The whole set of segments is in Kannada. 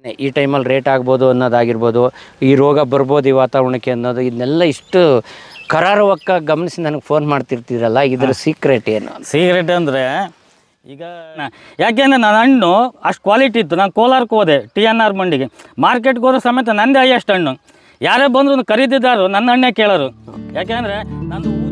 ಈ ಟೈಮಲ್ಲಿ ರೇಟ್ ಆಗ್ಬೋದು ಅನ್ನೋದಾಗಿರ್ಬೋದು ಈ ರೋಗ ಬರ್ಬೋದು ಈ ವಾತಾವರಣಕ್ಕೆ ಅನ್ನೋದು ಇದನ್ನೆಲ್ಲ ಇಷ್ಟು ಕರಾರುವಕ್ಕ ಗಮನಿಸಿ ನನಗೆ ಫೋನ್ ಮಾಡ್ತಿರ್ತೀರಲ್ಲ ಇದ್ರ ಸೀಕ್ರೆಟ್ ಏನು ಸಿಗರೇಟ್ ಅಂದರೆ ಈಗ ನ- ಯಾಕೆಂದರೆ ನನ್ನ ಹಣ್ಣು ಅಷ್ಟು ಕ್ವಾಲಿಟಿ ಇತ್ತು ನಾನು ಕೋಲಾರಕ್ಕೆ ಹೋದೆ ಟಿ ಎನ್ ಆರ್ ಮಂಡಿಗೆ ಮಾರ್ಕೆಟ್ಗೆ ಹೋದ್ರೆ ಸಮೇತ ನಂದೇ ಹೈಯೆಸ್ಟ್ ಹಣ್ಣು ಯಾರೇ ಬಂದ್ರು ಖರೀದಿದಾರರು ನನ್ನ ಹಣ್ಣೇ ಕೇಳೋರು ಯಾಕೆಂದರೆ ನಂದು ಊ-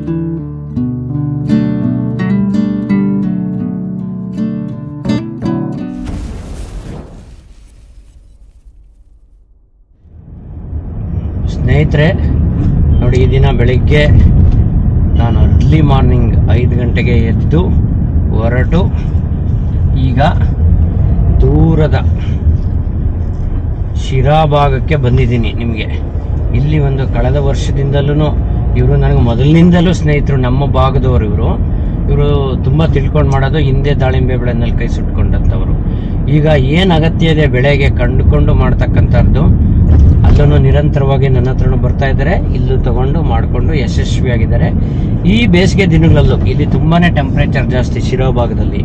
ಸ್ನೇಹಿತರೆ ನೋಡಿ ಈ ದಿನ ಬೆಳಿಗ್ಗೆ ನಾನು ಅರ್ಲಿ ಮಾರ್ನಿಂಗ್ ಐದು ಗಂಟೆಗೆ ಎದ್ದು ಹೊರಟು ಈಗ ದೂರದ ಶಿರಾ ಭಾಗಕ್ಕೆ ಬಂದಿದ್ದೀನಿ ನಿಮಗೆ ಇಲ್ಲಿ ಒಂದು ಕಳೆದ ವರ್ಷದಿಂದಲೂ ಇವರು ನನಗೆ ಮೊದಲಿನಿಂದಲೂ ಸ್ನೇಹಿತರು ನಮ್ಮ ಭಾಗದವರು ಇವರು ಇವರು ತುಂಬ ತಿಳ್ಕೊಂಡು ಮಾಡೋದು ಹಿಂದೆ ದಾಳಿಂಬೆ ಬೆಳೆನಲ್ಲಿ ಕೈ ಸುಟ್ಕೊಂಡಂಥವ್ರು ಈಗ ಏನು ಅಗತ್ಯ ಇದೆ ಬೆಳೆಗೆ ಕಂಡುಕೊಂಡು ಮಾಡ್ತಕ್ಕಂಥದ್ದು ಅಲ್ಲೂ ನಿರಂತರವಾಗಿ ನನ್ನ ಹತ್ರನೂ ಬರ್ತಾ ಇದ್ದಾರೆ ಇಲ್ಲೂ ತಗೊಂಡು ಮಾಡಿಕೊಂಡು ಯಶಸ್ವಿಯಾಗಿದ್ದಾರೆ ಈ ಬೇಸಿಗೆ ದಿನಗಳಲ್ಲೂ ಇಲ್ಲಿ ತುಂಬಾನೇ ಟೆಂಪ್ರೇಚರ್ ಜಾಸ್ತಿ ಶಿರೋ ಭಾಗದಲ್ಲಿ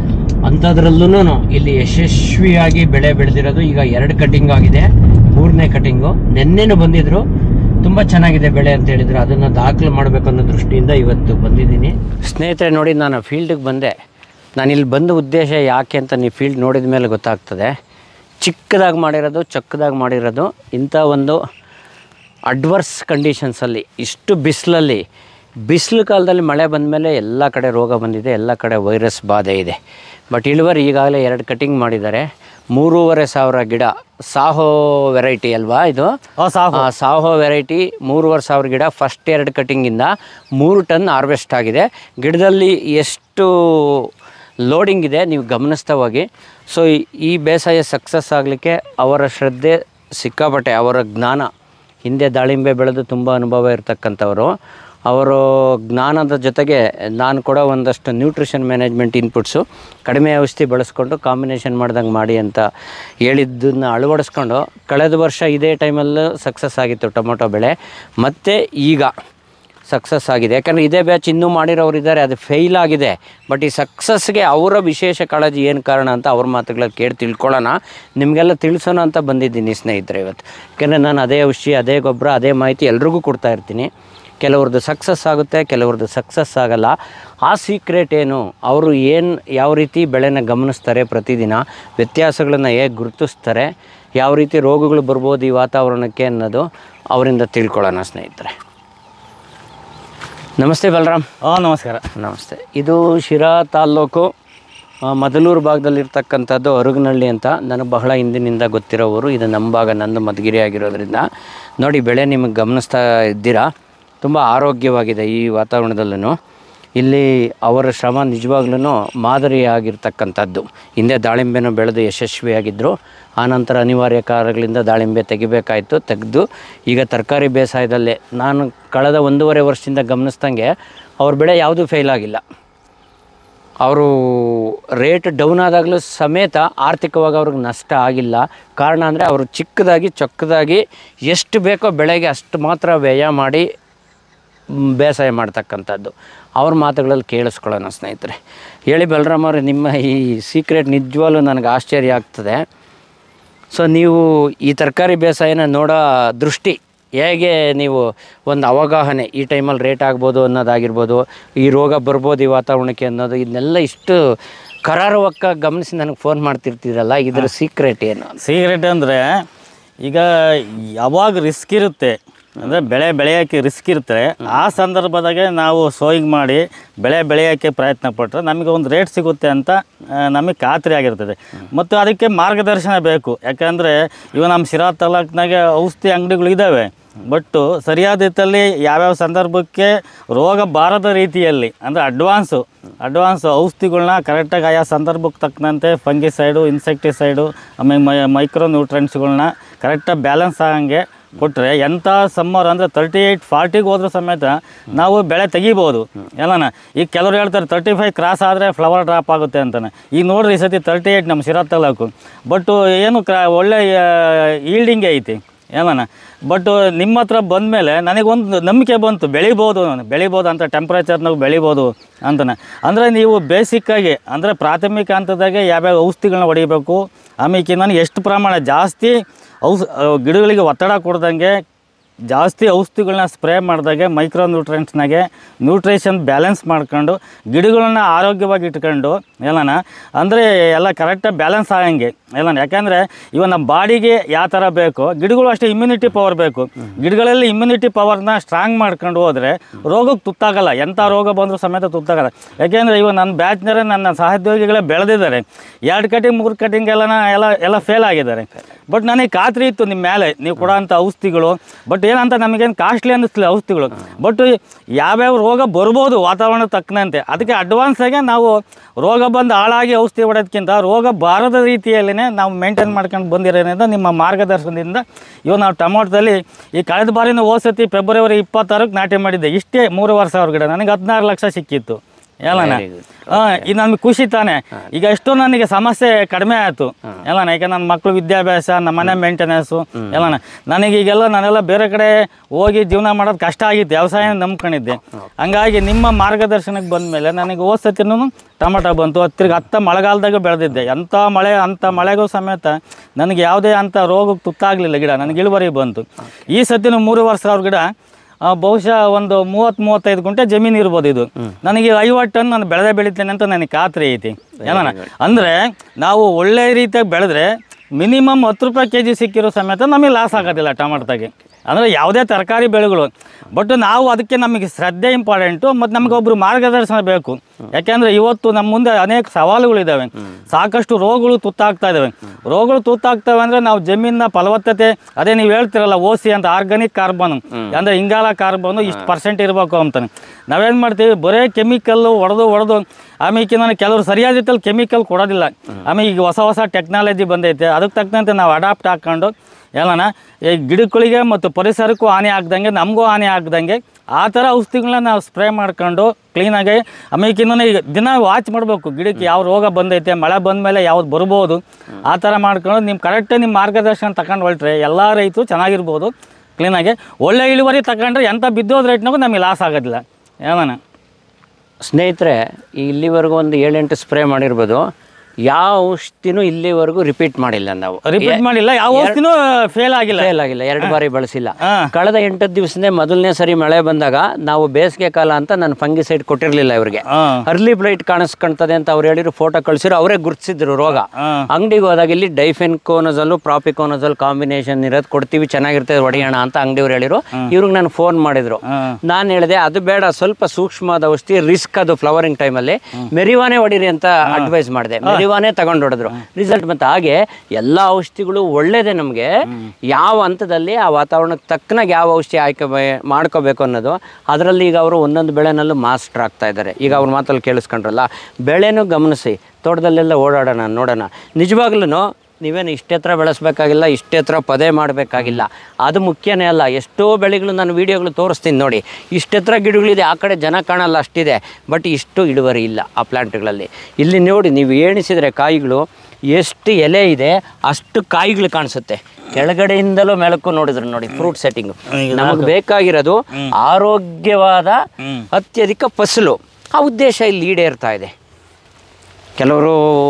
ಅಂಥದ್ರಲ್ಲೂ ಇಲ್ಲಿ ಯಶಸ್ವಿಯಾಗಿ ಬೆಳೆ ಬೆಳೆದಿರೋದು ಈಗ ಎರಡು ಕಟಿಂಗ್ ಆಗಿದೆ ಮೂರನೇ ಕಟಿಂಗು ನಿನ್ನೆನೂ ಬಂದಿದ್ರು ತುಂಬ ಚೆನ್ನಾಗಿದೆ ಬೆಳೆ ಅಂತ ಹೇಳಿದ್ರು ಅದನ್ನು ದಾಖಲು ಮಾಡಬೇಕು ಅನ್ನೋ ದೃಷ್ಟಿಯಿಂದ ಇವತ್ತು ಬಂದಿದ್ದೀನಿ ಸ್ನೇಹಿತರೆ ನೋಡಿ ನಾನು ಫೀಲ್ಡಿಗೆ ಬಂದೆ ನಾನು ಇಲ್ಲಿ ಬಂದ ಉದ್ದೇಶ ಯಾಕೆ ಅಂತ ನೀವು ಫೀಲ್ಡ್ ನೋಡಿದ ಮೇಲೆ ಗೊತ್ತಾಗ್ತದೆ ಚಿಕ್ಕದಾಗಿ ಮಾಡಿರೋದು ಚಕ್ಕದಾಗಿ ಮಾಡಿರೋದು ಇಂಥ ಒಂದು ಅಡ್ವರ್ಸ್ ಕಂಡೀಷನ್ಸಲ್ಲಿ ಇಷ್ಟು ಬಿಸಿಲಲ್ಲಿ ಬಿಸಿಲು ಕಾಲದಲ್ಲಿ ಮಳೆ ಬಂದ ಮೇಲೆ ಎಲ್ಲ ಕಡೆ ರೋಗ ಬಂದಿದೆ ಎಲ್ಲ ಕಡೆ ವೈರಸ್ ಬಾಧೆ ಇದೆ ಬಟ್ ಇಳುವರಿ ಈಗಾಗಲೇ ಎರಡು ಕಟಿಂಗ್ ಮಾಡಿದ್ದಾರೆ ಮೂರುವರೆ ಸಾವಿರ ಗಿಡ ಸಾಹೋ ವೆರೈಟಿ ಅಲ್ವಾ ಇದು ಆ ಸಾಕು ಆ, ಸಾಹೋ ವೆರೈಟಿ ಮೂರುವರೆ ಸಾವಿರ ಗಿಡ ಫಸ್ಟ್ ಎರಡು ಕಟಿಂಗಿಂದ ಮೂರು ಟನ್ ಹಾರ್ವೆಸ್ಟ್ ಆಗಿದೆ ಗಿಡದಲ್ಲಿ ಎಷ್ಟು ಲೋಡಿಂಗ್ ಇದೆ ನೀವು ಗಮನಿಸ್ತಾ ಹೋಗಿ ಸೊ ಈ ಬೇಸಾಯ ಸಕ್ಸಸ್ ಆಗಲಿಕ್ಕೆ ಅವರ ಶ್ರದ್ಧೆ ಸಿಕ್ಕಾಪಟ್ಟೆ ಅವರ ಜ್ಞಾನ ಹಿಂದೆ ದಾಳಿಂಬೆ ಬೆಳೆದು ತುಂಬ ಅನುಭವ ಇರತಕ್ಕಂಥವರು ಅವರು ಜ್ಞಾನದ ಜೊತೆಗೆ ನಾನು ಕೂಡ ಒಂದಷ್ಟು ನ್ಯೂಟ್ರಿಷನ್ ಮ್ಯಾನೇಜ್ಮೆಂಟ್ ಇನ್ಪುಟ್ಸು ಕಡಿಮೆ ಔಷಧಿ ಬಳಸ್ಕೊಂಡು ಕಾಂಬಿನೇಷನ್ ಮಾಡ್ದಂಗೆ ಮಾಡಿ ಅಂತ ಹೇಳಿದ್ದನ್ನು ಅಳವಡಿಸ್ಕೊಂಡು ಕಳೆದ ವರ್ಷ ಇದೇ ಟೈಮಲ್ಲೂ ಸಕ್ಸಸ್ ಆಗಿತ್ತು ಟೊಮೊಟೊ ಬೆಳೆ ಮತ್ತು ಈಗ ಸಕ್ಸಸ್ ಆಗಿದೆ ಯಾಕಂದರೆ ಇದೇ ಬ್ಯಾಚ್ ಇನ್ನೂ ಮಾಡಿರೋರು ಇದ್ದಾರೆ ಅದು ಫೇಲ್ ಆಗಿದೆ ಬಟ್ ಈ ಸಕ್ಸಸ್ಗೆ ಅವರ ವಿಶೇಷ ಕಾಳಜಿ ಏನು ಕಾರಣ ಅಂತ ಅವ್ರ ಮಾತುಗಳಲ್ಲಿ ಕೇಳಿ ತಿಳ್ಕೊಳ್ಳೋಣ ನಿಮಗೆಲ್ಲ ತಿಳಿಸೋಣ ಅಂತ ಬಂದಿದ್ದೀನಿ ಸ್ನೇಹಿತರೆ ಇವತ್ತು ಯಾಕೆಂದರೆ ನಾನು ಅದೇ ಔಷಧಿ ಅದೇ ಗೊಬ್ಬರ ಅದೇ ಮಾಹಿತಿ ಎಲ್ರಿಗೂ ಕೊಡ್ತಾ ಇರ್ತೀನಿ ಕೆಲವ್ರದ್ದು ಸಕ್ಸಸ್ ಆಗುತ್ತೆ ಕೆಲವ್ರದ್ದು ಸಕ್ಸಸ್ ಆಗಲ್ಲ ಆ ಸೀಕ್ರೆಟ್ ಏನು ಅವರು ಏನು ಯಾವ ರೀತಿ ಬೆಳೆನ ಗಮನಿಸ್ತಾರೆ ಪ್ರತಿದಿನ ವ್ಯತ್ಯಾಸಗಳನ್ನು ಹೇಗೆ ಗುರುತಿಸ್ತಾರೆ ಯಾವ ರೀತಿ ರೋಗಗಳು ಬರ್ಬೋದು ಈ ವಾತಾವರಣಕ್ಕೆ ಅನ್ನೋದು ಅವರಿಂದ ತಿಳ್ಕೊಳ್ಳೋಣ ಸ್ನೇಹಿತರೆ ನಮಸ್ತೆ ಬಲರಾಮ್ ಹಾಂ ನಮಸ್ಕಾರ ನಮಸ್ತೆ ಇದು ಶಿರಾ ತಾಲ್ಲೂಕು ಆ, ಮದಲೂರು ಭಾಗದಲ್ಲಿರ್ತಕ್ಕಂಥದ್ದು ಅರುಗನಹಳ್ಳಿ ಅಂತ ನನಗೆ ಬಹಳ ಹಿಂದಿನಿಂದ ಗೊತ್ತಿರೋ ಊರು ಇದು ನಮ್ಮ ಭಾಗ ನಂದು ಮಧುಗಿರಿ ಆಗಿರೋದ್ರಿಂದ ನೋಡಿ ಬೆಳೆ ನಿಮಗೆ ಗಮನಿಸ್ತಾ ಇದ್ದೀರಾ ತುಂಬ ಆರೋಗ್ಯವಾಗಿದೆ ಈ ವಾತಾವರಣದಲ್ಲೂ ಇಲ್ಲಿ ಅವರ ಶ್ರಮ ನಿಜವಾಗ್ಲೂ ಮಾದರಿಯಾಗಿರ್ತಕ್ಕಂಥದ್ದು ಹಿಂದೆ ದಾಳಿಂಬೆನೂ ಬೆಳೆದು ಯಶಸ್ವಿಯಾಗಿದ್ದರು ಆನಂತರ ಅನಿವಾರ್ಯ ಕಾರಣಗಳಿಂದ ದಾಳಿಂಬೆ ತೆಗಿಬೇಕಾಯಿತು ತೆಗೆದು ಈಗ ತರಕಾರಿ ಬೇಸಾಯದಲ್ಲೇ ನಾನು ಕಳೆದ ಒಂದೂವರೆ ವರ್ಷದಿಂದ ಗಮನಿಸ್ದಂಗೆ ಅವ್ರ ಬೆಳೆ ಯಾವುದೂ ಫೇಲ್ ಆಗಿಲ್ಲ ಅವರು ರೇಟ್ ಡೌನ್ ಆದಾಗಲೂ ಸಮೇತ ಆರ್ಥಿಕವಾಗಿ ಅವ್ರಿಗೆ ನಷ್ಟ ಆಗಿಲ್ಲ ಕಾರಣ ಅಂದರೆ ಅವರು ಚಿಕ್ಕದಾಗಿ ಚೊಕ್ಕದಾಗಿ ಎಷ್ಟು ಬೇಕೋ ಬೆಳೆಗೆ ಅಷ್ಟು ಮಾತ್ರ ವ್ಯಯ ಮಾಡಿ ಮ್, ಬೇಸಾಯ ಮಾಡ್ತಕ್ಕಂಥದ್ದು ಅವ್ರ ಮಾತುಗಳಲ್ಲಿ ಕೇಳಿಸ್ಕೊಳ್ಳೋಣ ಸ್ನೇಹಿತರೆ ಹೇಳಿ ಬಲರಾಮ್ ಅವ್ರೆ ನಿಮ್ಮ ಈ ಸೀಕ್ರೆಟ್ ನಿಜವಾಗ್ಲೂ ನನಗೆ ಆಶ್ಚರ್ಯ ಆಗ್ತದೆ ಸೊ ನೀವು ಈ ತರಕಾರಿ ಬೇಸಾಯನ ನೋಡೋ ದೃಷ್ಟಿ ಹೇಗೆ ನೀವು ಒಂದು ಅವಗಾಹನೆ ಈ ಟೈಮಲ್ಲಿ ರೇಟ್ ಆಗ್ಬೋದು ಅನ್ನೋದಾಗಿರ್ಬೋದು ಈ ರೋಗ ಬರ್ಬೋದು ಈ ವಾತಾವರಣಕ್ಕೆ ಅನ್ನೋದು ಇದನ್ನೆಲ್ಲ ಇಷ್ಟು ಕರಾರುವಕ್ಕ ಗಮನಿಸಿ ನನಗೆ ಫೋನ್ ಮಾಡ್ತಿರ್ತೀರಲ್ಲ ಇದ್ರ ಸೀಕ್ರೆಟ್ ಏನು ಸಿಗರೇಟ್ ಅಂದರೆ ಈಗ ಯಾವಾಗ ರಿಸ್ಕ್ ಇರುತ್ತೆ ಅಂದರೆ ಬೆಳೆ ಬೆಳೆಯೋಕ್ಕೆ ರಿಸ್ಕ್ ಇರುತ್ತೆ ಆ ಸಂದರ್ಭದಾಗೆ ನಾವು ಸೋಯಿಂಗ್ ಮಾಡಿ ಬೆಳೆ ಬೆಳೆಯೋಕ್ಕೆ ಪ್ರಯತ್ನ ಪಟ್ಟರೆ ನಮಗೆ ಒಂದು ರೇಟ್ ಸಿಗುತ್ತೆ ಅಂತ ಆ, ನಮಗೆ ಖಾತ್ರಿ ಆಗಿರ್ತದೆ ಮತ್ತು ಅದಕ್ಕೆ ಮಾರ್ಗದರ್ಶನ ಬೇಕು ಯಾಕಂದರೆ ಇವಾಗ ನಮ್ಮ ಶಿರಾ ತಾಲೂಕಿನಾಗೆ ಔಷಧಿ ಅಂಗಡಿಗಳು ಇದ್ದಾವೆ ಬಟ್ಟು ಸರಿಯಾದ ರೀತಿಯಲ್ಲಿ ಯಾವ್ಯಾವ ಸಂದರ್ಭಕ್ಕೆ ರೋಗ ಬಾರದ ರೀತಿಯಲ್ಲಿ ಅಂದರೆ ಅಡ್ವಾನ್ಸು ಅಡ್ವಾನ್ಸ್ ಔಷಧಿಗಳ್ನ ಕರೆಕ್ಟಾಗಿ ಆಯಾ ಸಂದರ್ಭಕ್ಕೆ ತಕ್ಕಂತೆ ಫಂಗಿಸೈಡು ಇನ್ಸೆಕ್ಟಿಸೈಡು ಆಮೇಲೆ ಮೈ ಮೈಕ್ರೋ ನ್ಯೂಟ್ರೆಂಟ್ಸ್ಗಳ್ನ ಕರೆಕ್ಟಾಗಿ ಬ್ಯಾಲೆನ್ಸ್ ಆಗಂಗೆ ಕೊಟ್ಟರೆ ಎಂಥ ಸಮ್ಮರ್ ಅಂದರೆ ತರ್ಟಿ ಏಯ್ಟ್ ಫಾರ್ಟಿಗೆ ಹೋದ್ರೂ ಸಮೇತ ನಾವು ಬೆಳೆ ತೆಗಿಬೋದು ಎಲ್ಲನ ಈಗ ಕೆಲವ್ರು ಹೇಳ್ತಾರೆ ತರ್ಟಿ ಫೈವ್ ಕ್ರಾಸ್ ಆದರೆ ಫ್ಲವರ್ ಡ್ರಾಪ್ ಆಗುತ್ತೆ ಅಂತಾನೆ ಈಗ ನೋಡ್ರಿ ಈ ಸತಿ ತರ್ಟಿ ಏಯ್ಟ್ ನಮ್ಮ ಶಿರಾ ತಾಲೂಕು ಬಟ್ಟು ಏನು ಕ್ರಾ ಒಳ್ಳೆ ಈಲ್ಡಿಂಗ್ ಐತಿ ಏನನ ಬಟ್ ನಿಮ್ಮ ಹತ್ರ ಬಂದಮೇಲೆ ನನಗೊಂದು ನಂಬಿಕೆ ಬಂತು ಬೆಳಿಬೋದು ನಾನು ಬೆಳಿಬೋದು ಅಂತ ಟೆಂಪ್ರೇಚರ್ನಾಗ ಬೆಳಿಬೋದು ಅಂತನ ಅಂದರೆ ನೀವು ಬೇಸಿಕ್ಕಾಗಿ ಅಂದರೆ ಪ್ರಾಥಮಿಕ ಹಂತದಾಗೆ ಯಾವ್ಯಾವ ಔಷಧಿಗಳನ್ನ ಹೊಡಿಬೇಕು ಆಮೇಲೆ ನನಗೆ ಎಷ್ಟು ಪ್ರಮಾಣ ಜಾಸ್ತಿ ಔಷ ಗಿಡಗಳಿಗೆ ಒತ್ತಡ ಕೊಡ್ದಂಗೆ ಜಾಸ್ತಿ ಔಷಧಿಗಳನ್ನ ಸ್ಪ್ರೇ ಮಾಡಿದಾಗೆ ಮೈಕ್ರೋ ನ್ಯೂಟ್ರೆಂಟ್ಸ್ನಾಗೆ ನ್ಯೂಟ್ರಿಷನ್ ಬ್ಯಾಲೆನ್ಸ್ ಮಾಡ್ಕೊಂಡು ಗಿಡಗಳನ್ನ ಆರೋಗ್ಯವಾಗಿ ಇಟ್ಕೊಂಡು ಎಲ್ಲನ ಅಂದರೆ ಎಲ್ಲ ಕರೆಕ್ಟಾಗಿ ಬ್ಯಾಲೆನ್ಸ್ ಆಗಂಗೆ ಎಲ್ಲನ ಯಾಕಂದರೆ ಇವಾಗ ನಮ್ಮ ಬಾಡಿಗೆ ಯಾವ ಥರ ಬೇಕು ಗಿಡಗಳು ಅಷ್ಟೇ ಇಮ್ಯುನಿಟಿ ಪವರ್ ಬೇಕು ಗಿಡಗಳಲ್ಲಿ ಇಮ್ಯುನಿಟಿ ಪವರ್ನ ಸ್ಟ್ರಾಂಗ್ ಮಾಡ್ಕೊಂಡು ಹೋದರೆ ರೋಗಕ್ಕೆ ತುತ್ತಾಗಲ್ಲ ಎಂಥ ರೋಗ ಬಂದರೂ ಸಮೇತ ತುತ್ತಾಗಲ್ಲ ಯಾಕೆಂದರೆ ಇವಾಗ ನನ್ನ ಬ್ಯಾಚ್ನರೇ ನನ್ನ ಸಹೋದ್ಯೋಗಿಗಳೇ ಬೆಳೆದಿದ್ದಾರೆ ಎರಡು ಕಟಿಂಗ್ ಮೂರು ಕಟಿಂಗ್ ಎಲ್ಲನ ಎಲ್ಲ ಎಲ್ಲ ಫೇಲ್ ಆಗಿದ್ದಾರೆ ಬಟ್ ನನಗೆ ಖಾತ್ರಿ ಇತ್ತು ನಿಮ್ಮ ಮೇಲೆ ನೀವು ಕೊಡೋಂಥ ಔಷಧಿಗಳು ಬಟ್ ಏನಂತ ನಮಗೇನು ಕಾಸ್ಟ್ಲಿ ಅನ್ನಿಸ್ಲಿಲ್ಲ ಔಷಧಿಗಳು ಬಟ್ ಯಾವ್ಯಾವ ರೋಗ ಬರ್ಬೋದು ವಾತಾವರಣ ತಕ್ಕನಂತೆ ಅದಕ್ಕೆ ಅಡ್ವಾನ್ಸ್ ಆಗಿ ನಾವು ರೋಗ ಬಂದು ಹಾಳಾಗಿ ಔಷಧಿ ಹೊಡೋದಕ್ಕಿಂತ ರೋಗ ಬಾರದ ರೀತಿಯಲ್ಲಿನೇ ನಾವು ಮೇಂಟೈನ್ ಮಾಡ್ಕೊಂಡು ಬಂದಿರೋದ್ರಿಂದ ನಿಮ್ಮ ಮಾರ್ಗದರ್ಶನದಿಂದ ಇವಾಗ ನಾವು ಟೊಮೊಟೊದಲ್ಲಿ ಈ ಕಳೆದ ಬಾರಿನ ಹೋಸತಿ ಫೆಬ್ರವರಿ ಇಪ್ಪತ್ತಾರಕ್ಕೆ ನಾಟಿ ಮಾಡಿದ್ದೆ ಇಷ್ಟೇ ಮೂರುವರೆ ಸಾವಿರ ಗಿಡ ನನಗೆ ಹದಿನಾರು ಲಕ್ಷ ಸಿಕ್ಕಿತ್ತು ಎಲ್ಲನ Very good. ಹಾಂ ಇದು ನಮಗೆ ಖುಷಿ ತಾನೆ ಈಗ ಎಷ್ಟೋ ನನಗೆ ಸಮಸ್ಯೆ ಕಡಿಮೆ ಆಯಿತು ಎಲ್ಲನ ಈಗ ನನ್ನ ಮಕ್ಕಳು ವಿದ್ಯಾಭ್ಯಾಸ ನಮ್ಮ ಮನೆ ಮೇಂಟೆನೆನ್ಸು ಎಲ್ಲನ ನನಗೆ ಈಗೆಲ್ಲ ನಾನೆಲ್ಲ ಬೇರೆ ಕಡೆ ಹೋಗಿ ಜೀವನ ಮಾಡೋದು ಕಷ್ಟ ಆಗಿತ್ತು ವ್ಯವಸಾಯ ನಂಬ್ಕೊಂಡಿದ್ದೆ ಹಂಗಾಗಿ ನಿಮ್ಮ ಮಾರ್ಗದರ್ಶನಕ್ಕೆ ಬಂದ ಮೇಲೆ ನನಗೆ ಹೋದ ಸತಿನೂ ಟೊಮಟೊ ಬಂತು ತಿರ್ಗಿ ಹತ್ತ ಮಳೆಗಾಲದಾಗ ಬೆಳೆದಿದ್ದೆ ಎಂಥ ಮಳೆ ಅಂಥ ಮಳೆಗೂ ಸಮೇತ ನನಗೆ ಯಾವುದೇ ಅಂಥ ರೋಗಕ್ಕೆ ತುತ್ತಾಗಲಿಲ್ಲ ಗಿಡ ನನಗೆ ಇಳುವರಿ ಬಂತು ಈ ಸತಿನೂ ಮೂರುವರೆ ಸಾವಿರ ಗಿಡ ಆ, ಬಹುಶಃ ಒಂದು ಮೂವತ್ತು ಮೂವತ್ತೈದು ಗುಂಟೆ ಜಮೀನು ಇರ್ಬೋದು ಇದು ನನಗೆ ಐವತ್ತು ಟನ್ ನಾನು ಬೆಳೆದೇ ಬೆಳಿತೇನೆ ಅಂತ ನನಗೆ ಖಾತ್ರಿ ಐತಿ ಏನನ ಅಂದರೆ ನಾವು ಒಳ್ಳೆ ರೀತಿಯಾಗಿ ಬೆಳೆದ್ರೆ ಮಿನಿಮಮ್ ಹತ್ತು ರೂಪಾಯಿ ಕೆ ಜಿ ಸಿಕ್ಕಿರೋ ಸಮೇತ ನಮಗೆ ಲಾಸ್ ಆಗೋದಿಲ್ಲ ಟೊಮಾಟೊದಾಗೆ ಅಂದರೆ ಯಾವುದೇ ತರಕಾರಿ ಬೆಳೆಗಳು ಬಟ್ ನಾವು ಅದಕ್ಕೆ ನಮಗೆ ಶ್ರದ್ಧೆ ಇಂಪಾರ್ಟೆಂಟು ಮತ್ತು ನಮಗೆ ಒಬ್ಬರು ಮಾರ್ಗದರ್ಶನ ಬೇಕು ಯಾಕೆಂದರೆ ಇವತ್ತು ನಮ್ಮ ಮುಂದೆ ಅನೇಕ ಸವಾಲುಗಳಿದ್ದಾವೆ ಸಾಕಷ್ಟು ರೋಗಗಳು ತುತ್ತಾಗ್ತಾ ಇದ್ದಾವೆ ರೋಗಗಳು ತುತ್ತಾಗ್ತವೆ ಅಂದರೆ ನಾವು ಜಮೀನಿನ ಫಲವತ್ತತೆ ಅದೇ ನೀವು ಹೇಳ್ತಿರಲ್ಲ ಓಸಿ ಅಂತ ಆರ್ಗಾನಿಕ್ ಕಾರ್ಬನ್ ಅಂದರೆ ಇಂಗಾಲ ಕಾರ್ಬನ್ ಇಷ್ಟು ಪರ್ಸೆಂಟ್ ಇರಬೇಕು ಅಂತಾನೆ ನಾವೇನು ಮಾಡ್ತೀವಿ ಬರೇ ಕೆಮಿಕಲ್ಲು ಹೊಡೆದು ಹೊಡೆದು ಆಮೇಲೆ ನಾನು ಕೆಲವರು ಸರಿಯಾದ ರೀತಿಯಲ್ಲಿ ಕೆಮಿಕಲ್ ಕೊಡೋದಿಲ್ಲ ಆಮೇಲೆ ಈಗ ಹೊಸ ಹೊಸ ಟೆಕ್ನಾಲಜಿ ಬಂದೈತೆ ಅದಕ್ಕೆ ತಕ್ಕಂತೆ ನಾವು ಅಡಾಪ್ಟ್ ಹಾಕ್ಕೊಂಡು ಎಲ್ಲನ ಈ ಗಿಡಗಳಿಗೆ ಮತ್ತು ಪರಿಸರಕ್ಕೂ ಹಾನಿ ಆಗ್ದಂಗೆ ನಮಗೂ ಹಾನಿ ಆಗ್ದಂಗೆ ಆ ಥರ ಔಷಧಿಗಳನ್ನ ನಾವು ಸ್ಪ್ರೇ ಮಾಡ್ಕೊಂಡು ಕ್ಲೀನಾಗಿ ಆಮೇಲೆ ಈಗ ದಿನ ವಾಚ್ ಮಾಡಬೇಕು ಗಿಡಕ್ಕೆ ಯಾವ ರೋಗ ಬಂದೈತೆ ಮಳೆ ಬಂದ ಮೇಲೆ ಯಾವ್ದು ಬರ್ಬೋದು ಆ ಥರ ಮಾಡ್ಕೊಂಡು ನಿಮ್ಮ ಕರೆಕ್ಟಾಗಿ ನಿಮ್ಮ ಮಾರ್ಗದರ್ಶನ ತಗೊಂಡು ಹೊರಟ್ರೆ ಎಲ್ಲ ರೈತರು ಚೆನ್ನಾಗಿರ್ಬೋದು ಕ್ಲೀನಾಗಿ ಒಳ್ಳೆ ಇಳುವರಿ ತಗೊಂಡ್ರೆ ಎಂಥ ಬಿದ್ದೋದ ರೇಟ್ನಾಗೂ ನಮಗೆ ಲಾಸ್ ಆಗೋದಿಲ್ಲ ಏನನ ಸ್ನೇಹಿತರೆ ಇಲ್ಲಿವರೆಗೂ ಒಂದು ಏಳೆಂಟು ಸ್ಪ್ರೇ ಮಾಡಿರ್ಬೋದು ಯಾವ ಔಷಧಿನೂ ಇಲ್ಲಿವರೆಗೂ ರಿಪೀಟ್ ಮಾಡಿಲ್ಲ ನಾವು ರಿಪೀಟ್ ಮಾಡಿಲ್ಲ ಯಾವ ಔಷಧಿನೂ ಫೇಲ್ ಆಗಿಲ್ಲ ಫೇಲ್ ಆಗಿಲ್ಲ ಎರಡು ಬಾರಿ ಬಳಸಿಲ್ಲ ಹಾ. ಕಳೆದ ಎಂಟು ದಿವಸನೇ ಮೊದಲನೇ ಸರಿ ಮಳೆ ಬಂದಾಗ ನಾವು ಬೇಸಿಗೆ ಕಾಲ ಅಂತ ನಾನು ಫಂಗಿಸೈಡ್ ಕೊಟ್ಟಿರಲಿಲ್ಲ ಇವರಿಗೆ ಹಾಂ ಅರ್ಲಿ ಬ್ಲೈಟ್ ಕಾಣಿಸ್ಕೊಳ್ತದೆ ಅಂತ ಅವ್ರು ಹೇಳಿದ್ರು ಫೋಟೋ ಕಳ್ಸಿರೋ ಅವರೇ ಗುರ್ತಿಸಿದ್ರು ರೋಗ ಹಾಂ ಅಂಗಡಿಗೆ ಹೋದಾಗ ಇಲ್ಲಿ ಡೈಫೆನ್ಕೋನಜಲ್ಲು ಪ್ರಾಪಿಕೋನಜಲ್ ಕಾಂಬಿನೇಷನ್ ಇರೋದು ಕೊಡ್ತೀವಿ ಚೆನ್ನಾಗಿರ್ತದೆ ಹೊಡೆಯೋಣ ಅಂತ ಅಂಗಡಿಯವ್ರು ಹೇಳಿರು ಇವ್ರಿಗೆ ನಾನು ಫೋನ್ ಮಾಡಿದ್ರು ಹಾಂ ನಾನು ಹೇಳಿದೆ ಅದು ಬೇಡ ಸ್ವಲ್ಪ ಸೂಕ್ಷ್ಮವಾದ ಔಷಧಿ ರಿಸ್ಕ್ ಅದು ಫ್ಲವರಿಂಗ್ ಟೈಮಲ್ಲಿ ಮೆರಿವಾನೆ ಹೊಡೀರಿ ಅಂತ ಅಡ್ವೈಸ್ ಮಾಡಿದೆ ಮೆರಿವಾನೆ ತಗೊಂಡು ಹೊಡೆದ್ರು ರಿಸಲ್ಟ್ ಮತ್ತೆ ಹಾಗೆ ಎಲ್ಲ ಔಷಧಿಗಳು ಒಳ್ಳೇದೇ ನಮಗೆ ಯಾವ ಹಂತದಲ್ಲಿ ಆ ವಾತಾವರಣಕ್ಕೆ ತಕ್ಕನಾಗಿ ಯಾವ ಔಷಧಿ ಆಯ್ಕೆ ಮಾಡ್ಕೋಬೇಕು ಅನ್ನೋದು ಅದರಲ್ಲಿ ಈಗ ಅವರು ಒಂದೊಂದು ಬೆಳೆನಲ್ಲೂ ಮಾಸ್ಟರ್ ಆಗ್ತಾ ಇದ್ದಾರೆ ಈಗ ಅವ್ರ ಮಾತಲ್ಲಿ ಕೇಳಿಸ್ಕೊಂಡ್ರಲ್ಲ ಬೆಳೆನೂ ಗಮನಿಸಿ ತೋಟದಲ್ಲೆಲ್ಲ ಓಡಾಡೋಣ ನೋಡೋಣ ನಿಜವಾಗ್ಲೂ ನೀವೇನು ಇಷ್ಟೇ ಹತ್ರ ಬೆಳೆಸ್ಬೇಕಾಗಿಲ್ಲ ಇಷ್ಟೇ ಹತ್ರ ಪದೇ ಮಾಡಬೇಕಾಗಿಲ್ಲ ಅದು ಮುಖ್ಯನೇ ಅಲ್ಲ ಎಷ್ಟೋ ಬೆಳೆಗಳು ನಾನು ವೀಡಿಯೋಗಳು ತೋರಿಸ್ತೀನಿ ನೋಡಿ ಇಷ್ಟೇ ಹತ್ರ ಗಿಡಗಳಿದೆ ಆ ಕಡೆ ಜನ ಕಾಣಲ್ಲ ಅಷ್ಟಿದೆ ಬಟ್ ಇಷ್ಟು ಇಳುವರಿ ಇಲ್ಲ ಆ ಪ್ಲ್ಯಾಂಟ್ಗಳಲ್ಲಿ ಇಲ್ಲಿ ನೋಡಿ ನೀವು ಎಣಿಸಿದರೆ ಕಾಯಿಗಳು ಎಷ್ಟು ಎಲೆ ಇದೆ ಅಷ್ಟು ಕಾಯಿಗಳು ಕಾಣಿಸುತ್ತೆ ಕೆಳಗಡೆಯಿಂದಲೂ ಮೇಲಕ್ಕೂ ನೋಡಿದ್ರು ನೋಡಿ ಫ್ರೂಟ್ ಸೆಟ್ಟಿಂಗ್ ನಮಗೆ ಬೇಕಾಗಿರೋದು ಆರೋಗ್ಯವಾದ ಅತ್ಯಧಿಕ ಫಸಲು ಆ ಉದ್ದೇಶ ಇಲ್ಲಿ ಈಡೇರ್ತಾ ಇದೆ ಕೆಲವರು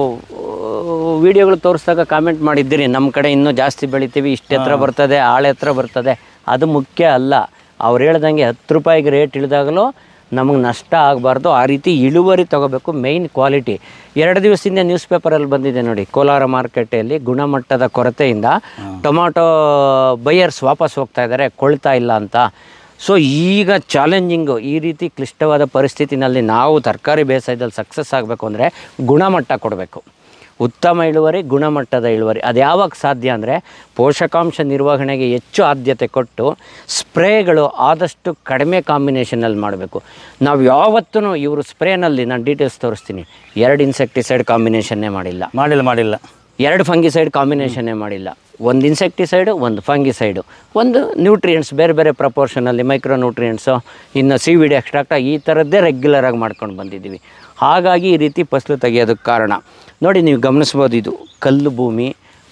ವಿಡಿಯೋಗಳು ತೋರಿಸಿದಾಗ ಕಾಮೆಂಟ್ ಮಾಡಿದ್ದೀರಿ ನಮ್ಮ ಕಡೆ ಇನ್ನೂ ಜಾಸ್ತಿ ಬೆಳಿತೀವಿ ಇಷ್ಟು ಎತ್ತರ ಬರ್ತದೆ ಆಳೆ ಹತ್ರ ಬರ್ತದೆ ಅದು ಮುಖ್ಯ ಅಲ್ಲ ಅವ್ರು ಹೇಳ್ದಂಗೆ ಹತ್ತು ರೂಪಾಯಿಗೆ ರೇಟ್ ಇಳಿದಾಗಲೂ ನಮಗೆ ನಷ್ಟ ಆಗಬಾರ್ದು ಆ ರೀತಿ ಇಳುವರಿ ತಗೋಬೇಕು ಮೇಯ್ನ್ ಕ್ವಾಲಿಟಿ ಎರಡು ದಿವಸದಿಂದ ನ್ಯೂಸ್ ಪೇಪರಲ್ಲಿ ಬಂದಿದೆ ನೋಡಿ ಕೋಲಾರ ಮಾರ್ಕೆಟಲ್ಲಿ ಗುಣಮಟ್ಟದ ಕೊರತೆಯಿಂದ ಟೊಮಾಟೊ ಬೈಯರ್ಸ್ ವಾಪಸ್ ಹೋಗ್ತಾ ಇದ್ದಾರೆ ಕೊಳ್ತಾ ಇಲ್ಲ ಅಂತ ಸೊ ಈಗ ಚಾಲೆಂಜಿಂಗು ಈ ರೀತಿ ಕ್ಲಿಷ್ಟವಾದ ಪರಿಸ್ಥಿತಿನಲ್ಲಿ ನಾವು ತರಕಾರಿ ಬೇಸಾಯದಲ್ಲಿ ಸಕ್ಸಸ್ ಆಗಬೇಕು ಅಂದರೆ ಗುಣಮಟ್ಟ ಕೊಡಬೇಕು ಉತ್ತಮ ಇಳುವರಿ ಗುಣಮಟ್ಟದ ಇಳುವರಿ ಅದು ಯಾವಾಗ ಸಾಧ್ಯ ಅಂದರೆ ಪೋಷಕಾಂಶ ನಿರ್ವಹಣೆಗೆ ಹೆಚ್ಚು ಆದ್ಯತೆ ಕೊಟ್ಟು ಸ್ಪ್ರೇಗಳು ಆದಷ್ಟು ಕಡಿಮೆ ಕಾಂಬಿನೇಷನಲ್ಲಿ ಮಾಡಬೇಕು ನಾವು ಯಾವತ್ತೂ ಇವರು ಸ್ಪ್ರೇನಲ್ಲಿ ನಾನು ಡೀಟೇಲ್ಸ್ ತೋರಿಸ್ತೀನಿ ಎರಡು ಇನ್ಸೆಕ್ಟಿಸೈಡ್ ಕಾಂಬಿನೇಷನ್ನೇ ಮಾಡಿಲ್ಲ ಮಾಡಿಲ್ಲ ಮಾಡಿಲ್ಲ ಎರಡು ಫಂಗಿಸೈಡ್ ಕಾಂಬಿನೇಷನ್ನೇ ಮಾಡಿಲ್ಲ ಒಂದು ಇನ್ಸೆಕ್ಟಿಸೈಡು ಒಂದು ಫಂಗಿಸೈಡು ಒಂದು ನ್ಯೂಟ್ರಿಯೆಂಟ್ಸ್ ಬೇರೆ ಬೇರೆ ಪ್ರಪೋರ್ಷನಲ್ಲಿ ಮೈಕ್ರೋ ನ್ಯೂಟ್ರಿಯೆಂಟ್ಸು ಇನ್ನು ಸಿ ವಿ ಡಿ ಎಕ್ಸ್ಟ್ರಾಕ್ಟ ಈ ಥರದ್ದೇ ರೆಗ್ಯುಲರಾಗಿ ಮಾಡ್ಕೊಂಡು ಬಂದಿದ್ದೀವಿ ಹಾಗಾಗಿ ಈ ರೀತಿ ಫಸಲು ತೆಗೆಯೋದಕ್ಕೆ ಕಾರಣ ನೋಡಿ ನೀವು ಗಮನಿಸ್ಬೋದು ಇದು ಕಲ್ಲು ಭೂಮಿ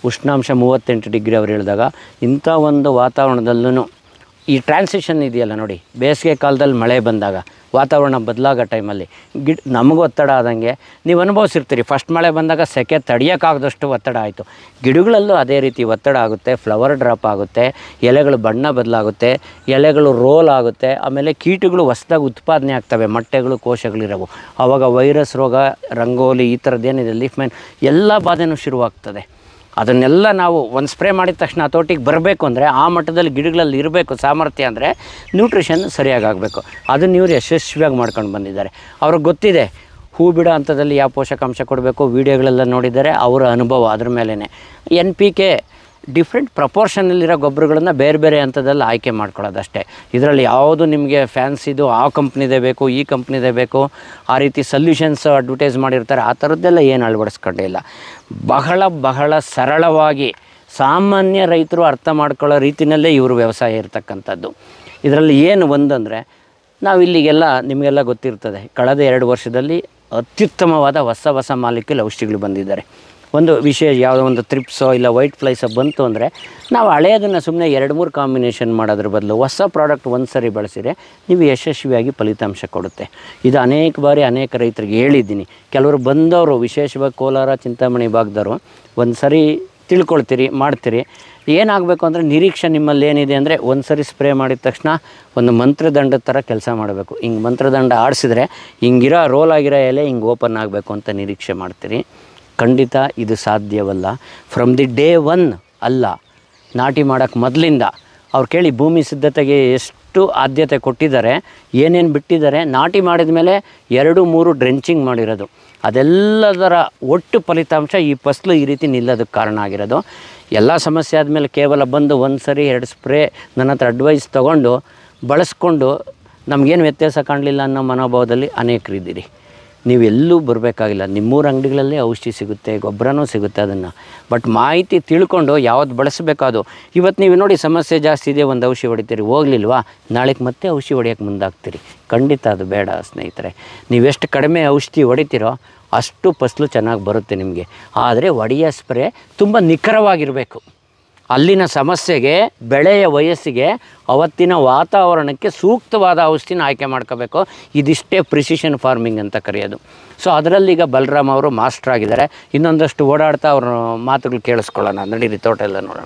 ಉಷ್ಣಾಂಶ ಮೂವತ್ತೆಂಟು ಡಿಗ್ರಿ ಅವ್ರು ಹೇಳಿದಾಗ ಇಂಥ ಒಂದು ವಾತಾವರಣದಲ್ಲೂ ಈ ಟ್ರಾನ್ಸಿಷನ್ ಇದೆಯಲ್ಲ ನೋಡಿ ಬೇಸಿಗೆ ಕಾಲದಲ್ಲಿ ಮಳೆ ಬಂದಾಗ ವಾತಾವರಣ ಬದಲಾಗೋ ಟೈಮಲ್ಲಿ ಗಿಡ ನಮಗೂ ಒತ್ತಡ ಆದಂಗೆ ನೀವು ಅನುಭವಿಸಿರ್ತೀರಿ ಫಸ್ಟ್ ಮಳೆ ಬಂದಾಗ ಸೆಕೆ ತಡೆಯೋಕ್ಕಾಗದಷ್ಟು ಒತ್ತಡ ಆಯಿತು ಗಿಡಗಳಲ್ಲೂ ಅದೇ ರೀತಿ ಒತ್ತಡ ಆಗುತ್ತೆ ಫ್ಲವರ್ ಡ್ರಾಪ್ ಆಗುತ್ತೆ ಎಲೆಗಳು ಬಣ್ಣ ಬದಲಾಗುತ್ತೆ ಎಲೆಗಳು ರೋಲ್ ಆಗುತ್ತೆ ಆಮೇಲೆ ಕೀಟಗಳು ಹೊಸ್ದಾಗಿ ಉತ್ಪಾದನೆ ಆಗ್ತವೆ ಮೊಟ್ಟೆಗಳು ಕೋಶಗಳಿರವು ಆವಾಗ ವೈರಸ್ ರೋಗ ರಂಗೋಲಿ ಈ ಥರದ್ದೇನಿದೆ ಲೀಫ್ ಮೈನ್ ಎಲ್ಲ ಬಾಧೆನೂ ಶುರುವಾಗ್ತದೆ ಅದನ್ನೆಲ್ಲ ನಾವು ಒಂದು ಸ್ಪ್ರೇ ಮಾಡಿದ ತಕ್ಷಣ ಹತೋಟಿಗೆ ಬರಬೇಕು ಅಂದರೆ ಆ ಮಟ್ಟದಲ್ಲಿ ಗಿಡಗಳಲ್ಲಿ ಇರಬೇಕು ಸಾಮರ್ಥ್ಯ ಅಂದರೆ ನ್ಯೂಟ್ರಿಷನ್ ಸರಿಯಾಗಿ ಆಗಬೇಕು ಅದನ್ನು ಇವರು ಯಶಸ್ವಿಯಾಗಿ ಮಾಡ್ಕೊಂಡು ಬಂದಿದ್ದಾರೆ ಅವ್ರಿಗೆ ಗೊತ್ತಿದೆ ಹೂ ಬಿಡೋ ಹಂತದಲ್ಲಿ ಯಾವ ಪೋಷಕಾಂಶ ಕೊಡಬೇಕು ವೀಡಿಯೋಗಳೆಲ್ಲ ನೋಡಿದ್ದಾರೆ ಅವರ ಅನುಭವ ಅದ್ರ ಮೇಲೇ ಎನ್ ಪಿ ಕೆ ಡಿಫ್ರೆಂಟ್ ಪ್ರಪೋರ್ಷನಲ್ಲಿರೋ ಗೊಬ್ಬರಗಳನ್ನು ಬೇರೆ ಬೇರೆ ಹಂತದಲ್ಲಿ ಆಯ್ಕೆ ಮಾಡ್ಕೊಳ್ಳೋದಷ್ಟೇ ಇದರಲ್ಲಿ ಯಾವುದು ನಿಮಗೆ ಫ್ಯಾನ್ಸಿದು ಆ ಕಂಪ್ನಿದೇ ಬೇಕು ಈ ಕಂಪ್ನಿದೇ ಬೇಕು ಆ ರೀತಿ ಸೊಲ್ಯೂಷನ್ಸ್ ಅಡ್ವರ್ಟೈಸ್ ಮಾಡಿರ್ತಾರೆ ಆ ಥರದ್ದೆಲ್ಲ ಏನು ಅಳವಡಿಸ್ಕೊಂಡಿಲ್ಲ ಬಹಳ ಬಹಳ ಸರಳವಾಗಿ ಸಾಮಾನ್ಯ ರೈತರು ಅರ್ಥ ಮಾಡ್ಕೊಳ್ಳೋ ರೀತಿಯಲ್ಲೇ ಇವರು ವ್ಯವಸಾಯ ಇರ್ತಕ್ಕಂಥದ್ದು ಇದರಲ್ಲಿ ಏನು ಒಂದಂದರೆ ನಾವು ಇಲ್ಲಿಗೆಲ್ಲ ನಿಮಗೆಲ್ಲ ಗೊತ್ತಿರ್ತದೆ ಕಳೆದ ಎರಡು ವರ್ಷದಲ್ಲಿ ಅತ್ಯುತ್ತಮವಾದ ಹೊಸ ಹೊಸ ಮಾಲಿಕ್ಯೂಲ್ ಔಷಧಿಗಳು ಬಂದಿದ್ದಾರೆ ಒಂದು ವಿಷಯ ಯಾವುದೋ ಒಂದು ತ್ರಿಪ್ಸೋ ಇಲ್ಲ ವೈಟ್ ಫ್ಲೈಸೋ ಬಂತು ಅಂದರೆ ನಾವು ಹಳೆಯದನ್ನು ಸುಮ್ಮನೆ ಎರಡು ಮೂರು ಕಾಂಬಿನೇಷನ್ ಮಾಡೋದ್ರ ಬದಲು ಹೊಸ ಪ್ರಾಡಕ್ಟ್ ಒಂದು ಸರಿ ಬಳಸಿದರೆ ನೀವು ಯಶಸ್ವಿಯಾಗಿ ಫಲಿತಾಂಶ ಕೊಡುತ್ತೆ ಇದು ಅನೇಕ ಬಾರಿ ಅನೇಕ ರೈತರಿಗೆ ಹೇಳಿದ್ದೀನಿ ಕೆಲವರು ಬಂದವರು ವಿಶೇಷವಾಗಿ ಕೋಲಾರ ಚಿಂತಾಮಣಿ ಭಾಗದವರು ಒಂದು ಸರಿ ತಿಳ್ಕೊಳ್ತೀರಿ ಮಾಡ್ತೀರಿ ಏನಾಗಬೇಕು ಅಂದರೆ ನಿರೀಕ್ಷೆ ನಿಮ್ಮಲ್ಲಿ ಏನಿದೆ ಅಂದರೆ ಒಂದು ಸರಿ ಸ್ಪ್ರೇ ಮಾಡಿದ ತಕ್ಷಣ ಒಂದು ಮಂತ್ರದಂಡದ ಥರ ಕೆಲಸ ಮಾಡಬೇಕು ಹಿಂಗೆ ಮಂತ್ರದಂಡ ಆಡಿಸಿದ್ರೆ ಹಿಂಗಿರೋ ರೋಲ್ ಆಗಿರೋ ಎಲೆ ಹಿಂಗೆ ಓಪನ್ ಆಗಬೇಕು ಅಂತ ನಿರೀಕ್ಷೆ ಮಾಡ್ತೀರಿ ಖಂಡಿತ ಇದು ಸಾಧ್ಯವಲ್ಲ ಫ್ರಮ್ ದಿ ಡೇ ಒನ್ ಅಲ್ಲ ನಾಟಿ ಮಾಡೋಕ್ಕೆ ಮೊದಲಿಂದ ಅವ್ರು ಕೇಳಿ ಭೂಮಿ ಸಿದ್ಧತೆಗೆ ಎಷ್ಟು ಆದ್ಯತೆ ಕೊಟ್ಟಿದ್ದಾರೆ ಏನೇನು ಬಿಟ್ಟಿದ್ದಾರೆ ನಾಟಿ ಮಾಡಿದ ಮೇಲೆ ಎರಡು ಮೂರು ಡ್ರೆಂಚಿಂಗ್ ಮಾಡಿರೋದು ಅದೆಲ್ಲದರ ಒಟ್ಟು ಫಲಿತಾಂಶ ಈ ಫಸಲು ಈ ರೀತಿ ನಿಲ್ಲೋದಕ್ಕೆ ಕಾರಣ ಆಗಿರೋದು ಎಲ್ಲ ಸಮಸ್ಯೆ ಆದಮೇಲೆ ಕೇವಲ ಬಂದು ಒಂದು ಸರಿ ಎರಡು ಸ್ಪ್ರೇ ನನ್ನ ಹತ್ರ ಅಡ್ವೈಸ್ ತೊಗೊಂಡು ಬಳಸ್ಕೊಂಡು ನಮಗೇನು ವ್ಯತ್ಯಾಸ ಕಾಣಲಿಲ್ಲ ಅನ್ನೋ ಮನೋಭಾವದಲ್ಲಿ ಅನೇಕರಿದ್ದೀರಿ ನೀವೆಲ್ಲೂ ಬರಬೇಕಾಗಿಲ್ಲ ನಿಮ್ಮೂರ ಅಂಗಡಿಗಳಲ್ಲೇ ಔಷಧಿ ಸಿಗುತ್ತೆ ಗೊಬ್ಬರನೂ ಸಿಗುತ್ತೆ ಅದನ್ನು ಬಟ್ ಮಾಹಿತಿ ತಿಳ್ಕೊಂಡು ಯಾವ್ದು ಬಳಸಬೇಕಾದು ಇವತ್ತು ನೀವು ನೋಡಿ ಸಮಸ್ಯೆ ಜಾಸ್ತಿ ಇದೆ ಒಂದು ಔಷಧಿ ಹೊಡಿತೀರಿ ಹೋಗ್ಲಿಲ್ವಾ ನಾಳೆಗೆ ಮತ್ತೆ ಔಷಧಿ ಹೊಡಿಯೋಕ್ಕೆ ಮುಂದಾಗ್ತೀರಿ ಖಂಡಿತ ಅದು ಬೇಡ ಸ್ನೇಹಿತರೆ ನೀವೆಷ್ಟು ಕಡಿಮೆ ಔಷಧಿ ಹೊಡಿತೀರೋ ಅಷ್ಟು ಫಸಲು ಚೆನ್ನಾಗಿ ಬರುತ್ತೆ ನಿಮಗೆ ಆದರೆ ಒಡೆಯ ಸ್ಪ್ರೇ ತುಂಬ ನಿಖರವಾಗಿರಬೇಕು ಅಲ್ಲಿನ ಸಮಸ್ಯೆಗೆ ಬೆಳೆಯ ವಯಸ್ಸಿಗೆ ಅವತ್ತಿನ ವಾತಾವರಣಕ್ಕೆ ಸೂಕ್ತವಾದ ಔಷಧಿನ ಆಯ್ಕೆ ಮಾಡ್ಕೋಬೇಕು ಇದಿಷ್ಟೇ ಪ್ರಿಸಿಷನ್ ಫಾರ್ಮಿಂಗ್ ಅಂತ ಕರೆಯೋದು ಸೊ ಅದರಲ್ಲಿ ಈಗ ಬಲರಾಮ್ ಅವರು ಮಾಸ್ಟರ್ ಆಗಿದ್ದಾರೆ ಇನ್ನೊಂದಷ್ಟು ಓಡಾಡ್ತಾ ಅವ್ರ ಮಾತುಗಳು ಕೇಳಿಸ್ಕೊಳ್ಳೋಣ ನಡೀರಿ ತೋಟ ಎಲ್ಲ ನೋಡೋಣ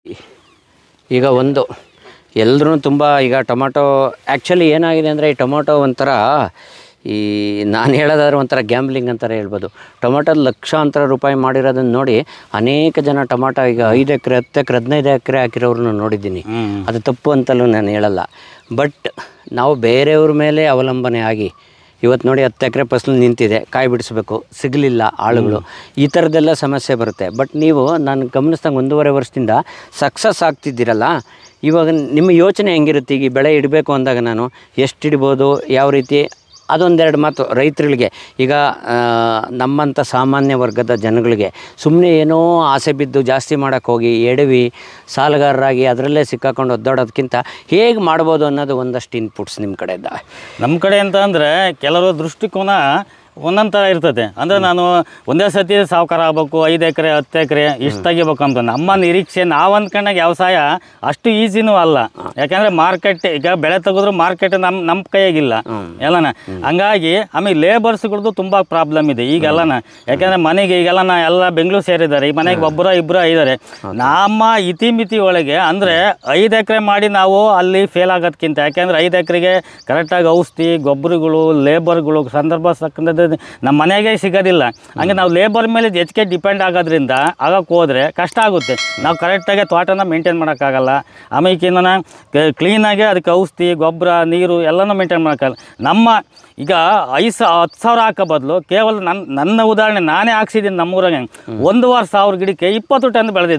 ಈಗ ಒಂದು ಎಲ್ಲರೂ ತುಂಬ ಈಗ ಟೊಮಾಟೊ ಆ್ಯಕ್ಚುಲಿ ಏನಾಗಿದೆ ಅಂದರೆ ಈ ಟೊಮಾಟೊ ಒಂಥರ ಈ ನಾನು ಹೇಳೋದಾದ್ರೆ ಒಂಥರ ಗ್ಯಾಮ್ಲಿಂಗ್ ಅಂತಾರೆ ಹೇಳ್ಬೋದು ಟೊಮಾಟೋದ ಲಕ್ಷಾಂತರ ರೂಪಾಯಿ ಮಾಡಿರೋದನ್ನ ನೋಡಿ ಅನೇಕ ಜನ ಟೊಮಾಟೊ ಈಗ ಐದು ಎಕರೆ ಹತ್ತು ಎಕರೆ ಹದಿನೈದು ಎಕರೆ ಹಾಕಿರೋರನ್ನ ನೋಡಿದ್ದೀನಿ ಹ್ಮ್. ಅದು ತಪ್ಪು ಅಂತಲೂ ನಾನು ಹೇಳಲ್ಲ ಬಟ್ ನಾವು ಬೇರೆಯವ್ರ ಮೇಲೆ ಅವಲಂಬನೆ ಆಗಿ ಇವತ್ತು ನೋಡಿ ಹತ್ತು ಎಕರೆ ಫಸಲು ನಿಂತಿದೆ ಕಾಯಿ ಬಿಡಿಸ್ಬೇಕು ಸಿಗಲಿಲ್ಲ ಆಳುಗಳು ಈ ಥರದ್ದೆಲ್ಲ ಸಮಸ್ಯೆ ಬರುತ್ತೆ ಬಟ್ ನೀವು ನಾನು ಗಮನಿಸ್ದಂಗೆ ಒಂದೂವರೆ ವರ್ಷದಿಂದ ಸಕ್ಸಸ್ ಆಗ್ತಿದ್ದೀರಲ್ಲ ಇವಾಗ ನಿಮ್ಮ ಯೋಚನೆ ಹೆಂಗಿರುತ್ತೆ ಈಗ ಈ ಬೆಳೆ ಇಡಬೇಕು ಅಂದಾಗ ನಾನು ಎಷ್ಟು ಇಡ್ಬೋದು ಯಾವ ರೀತಿ ಅದೊಂದೆರಡು ಮಾತು ರೈತರುಗಳಿಗೆ ಈಗ ಆ, ನಮ್ಮಂಥ ಸಾಮಾನ್ಯ ವರ್ಗದ ಜನಗಳಿಗೆ ಸುಮ್ಮನೆ ಏನೋ ಆಸೆ ಬಿದ್ದು ಜಾಸ್ತಿ ಮಾಡೋಕ್ಕೆ ಹೋಗಿ ಎಡವಿ ಸಾಲಗಾರರಾಗಿ ಅದರಲ್ಲೇ ಸಿಕ್ಕಾಕೊಂಡು ಒದ್ದಾಡೋದಕ್ಕಿಂತ ಹೇಗೆ ಮಾಡ್ಬೋದು ಅನ್ನೋದು ಒಂದಷ್ಟು ಇನ್ಪುಟ್ಸ್ ನಿಮ್ಮ ಕಡೆಯಿಂದ ನಮ್ಮ ಕಡೆ ಅಂತ ಅಂದರೆ ಕೆಲವರು ದೃಷ್ಟಿಕೋನ ಒಂದೊಂದು ಥರ ಇರ್ತದೆ ಅಂದರೆ ನಾನು ಒಂದೇ ಸತಿ ಸಾವುಕಾರ ಆಗ್ಬೇಕು ಐದು ಎಕರೆ ಹತ್ತು ಎಕರೆ ಇಷ್ಟು ತೆಗಿಬೇಕು ಅಂತ ನಮ್ಮ ನಿರೀಕ್ಷೆ ನಾವು ಅಂದ್ಕೊಂಡಾಗ ವ್ಯವಸಾಯ ಅಷ್ಟು ಈಸಿನೂ ಅಲ್ಲ ಯಾಕಂದರೆ ಮಾರ್ಕೆಟ್ ಈಗ ಬೆಳೆ ತೆಗೆದ್ರು ಮಾರ್ಕೆಟ್ ನಮ್ಮ ನಮ್ಮ ಕೈಯಾಗಿಲ್ಲ ಎಲ್ಲನ ಹಂಗಾಗಿ ಆಮೇಲೆ ಲೇಬರ್ಸ್ಗಳದ್ದು ತುಂಬ ಪ್ರಾಬ್ಲಮ್ ಇದೆ ಈಗೆಲ್ಲನ ಯಾಕಂದರೆ ಮನೆಗೆ ಈಗೆಲ್ಲ ಎಲ್ಲ ಬೆಂಗಳೂರು ಸೇರಿದ್ದಾರೆ ಈ ಮನೆಗೆ ಒಬ್ಬರ ಇಬ್ಬರ ಇದ್ದಾರೆ ನಮ್ಮ ಇತಿಮಿತಿ ಒಳಗೆ ಅಂದರೆ ಐದು ಎಕರೆ ಮಾಡಿ ನಾವು ಅಲ್ಲಿ ಫೇಲ್ ಆಗೋದಕ್ಕಿಂತ ಯಾಕೆಂದ್ರೆ ಐದು ಎಕರೆಗೆ ಕರೆಕ್ಟಾಗಿ ಔಷಧಿ ಗೊಬ್ಬರಗಳು ಲೇಬರ್ಗಳು ಸಂದರ್ಭ ತಕ್ಕಂಥದ್ದು ನಮ್ಮ ಮನೆಗೆ ಸಿಗೋದಿಲ್ಲ ಹಂಗೆ ನಾವು ಲೇಬರ್ ಮೇಲೆ ಹೆಚ್ಚಿಗೆ ಡಿಪೆಂಡ್ ಆಗೋದ್ರಿಂದ ಆಗಕ್ಕೆ ಹೋದರೆ ಕಷ್ಟ ಆಗುತ್ತೆ ನಾವು ಕರೆಕ್ಟಾಗಿ ತೋಟನ ಮೇಂಟೈನ್ ಮಾಡೋಕ್ಕಾಗಲ್ಲ ಆಮೇಲೆ ಕ್ಲೀನಾಗಿ ಅದಕ್ಕೆ ಔಷಧಿ ಗೊಬ್ಬರ ನೀರು ಎಲ್ಲನೂ ಮೇಂಟೈನ್ ಮಾಡೋಕ್ಕಾಗಲ್ಲ ನಮ್ಮ ಈಗ ಐದು ಸಾ ಹತ್ತು ಸಾವಿರ ಹಾಕೋ ಬದಲು ಕೇವಲ ನನ್ನ ನನ್ನ ಉದಾಹರಣೆ ನಾನೇ ಹಾಕ್ಸಿದ್ದೀನಿ ನಮ್ಮೂರಾಗೆ ಒಂದೂವರೆ ಸಾವಿರ ಗಿಡಕ್ಕೆ ಇಪ್ಪತ್ತು ಟನ್ ಬೆಳೆದಿದ್ದಾನೆ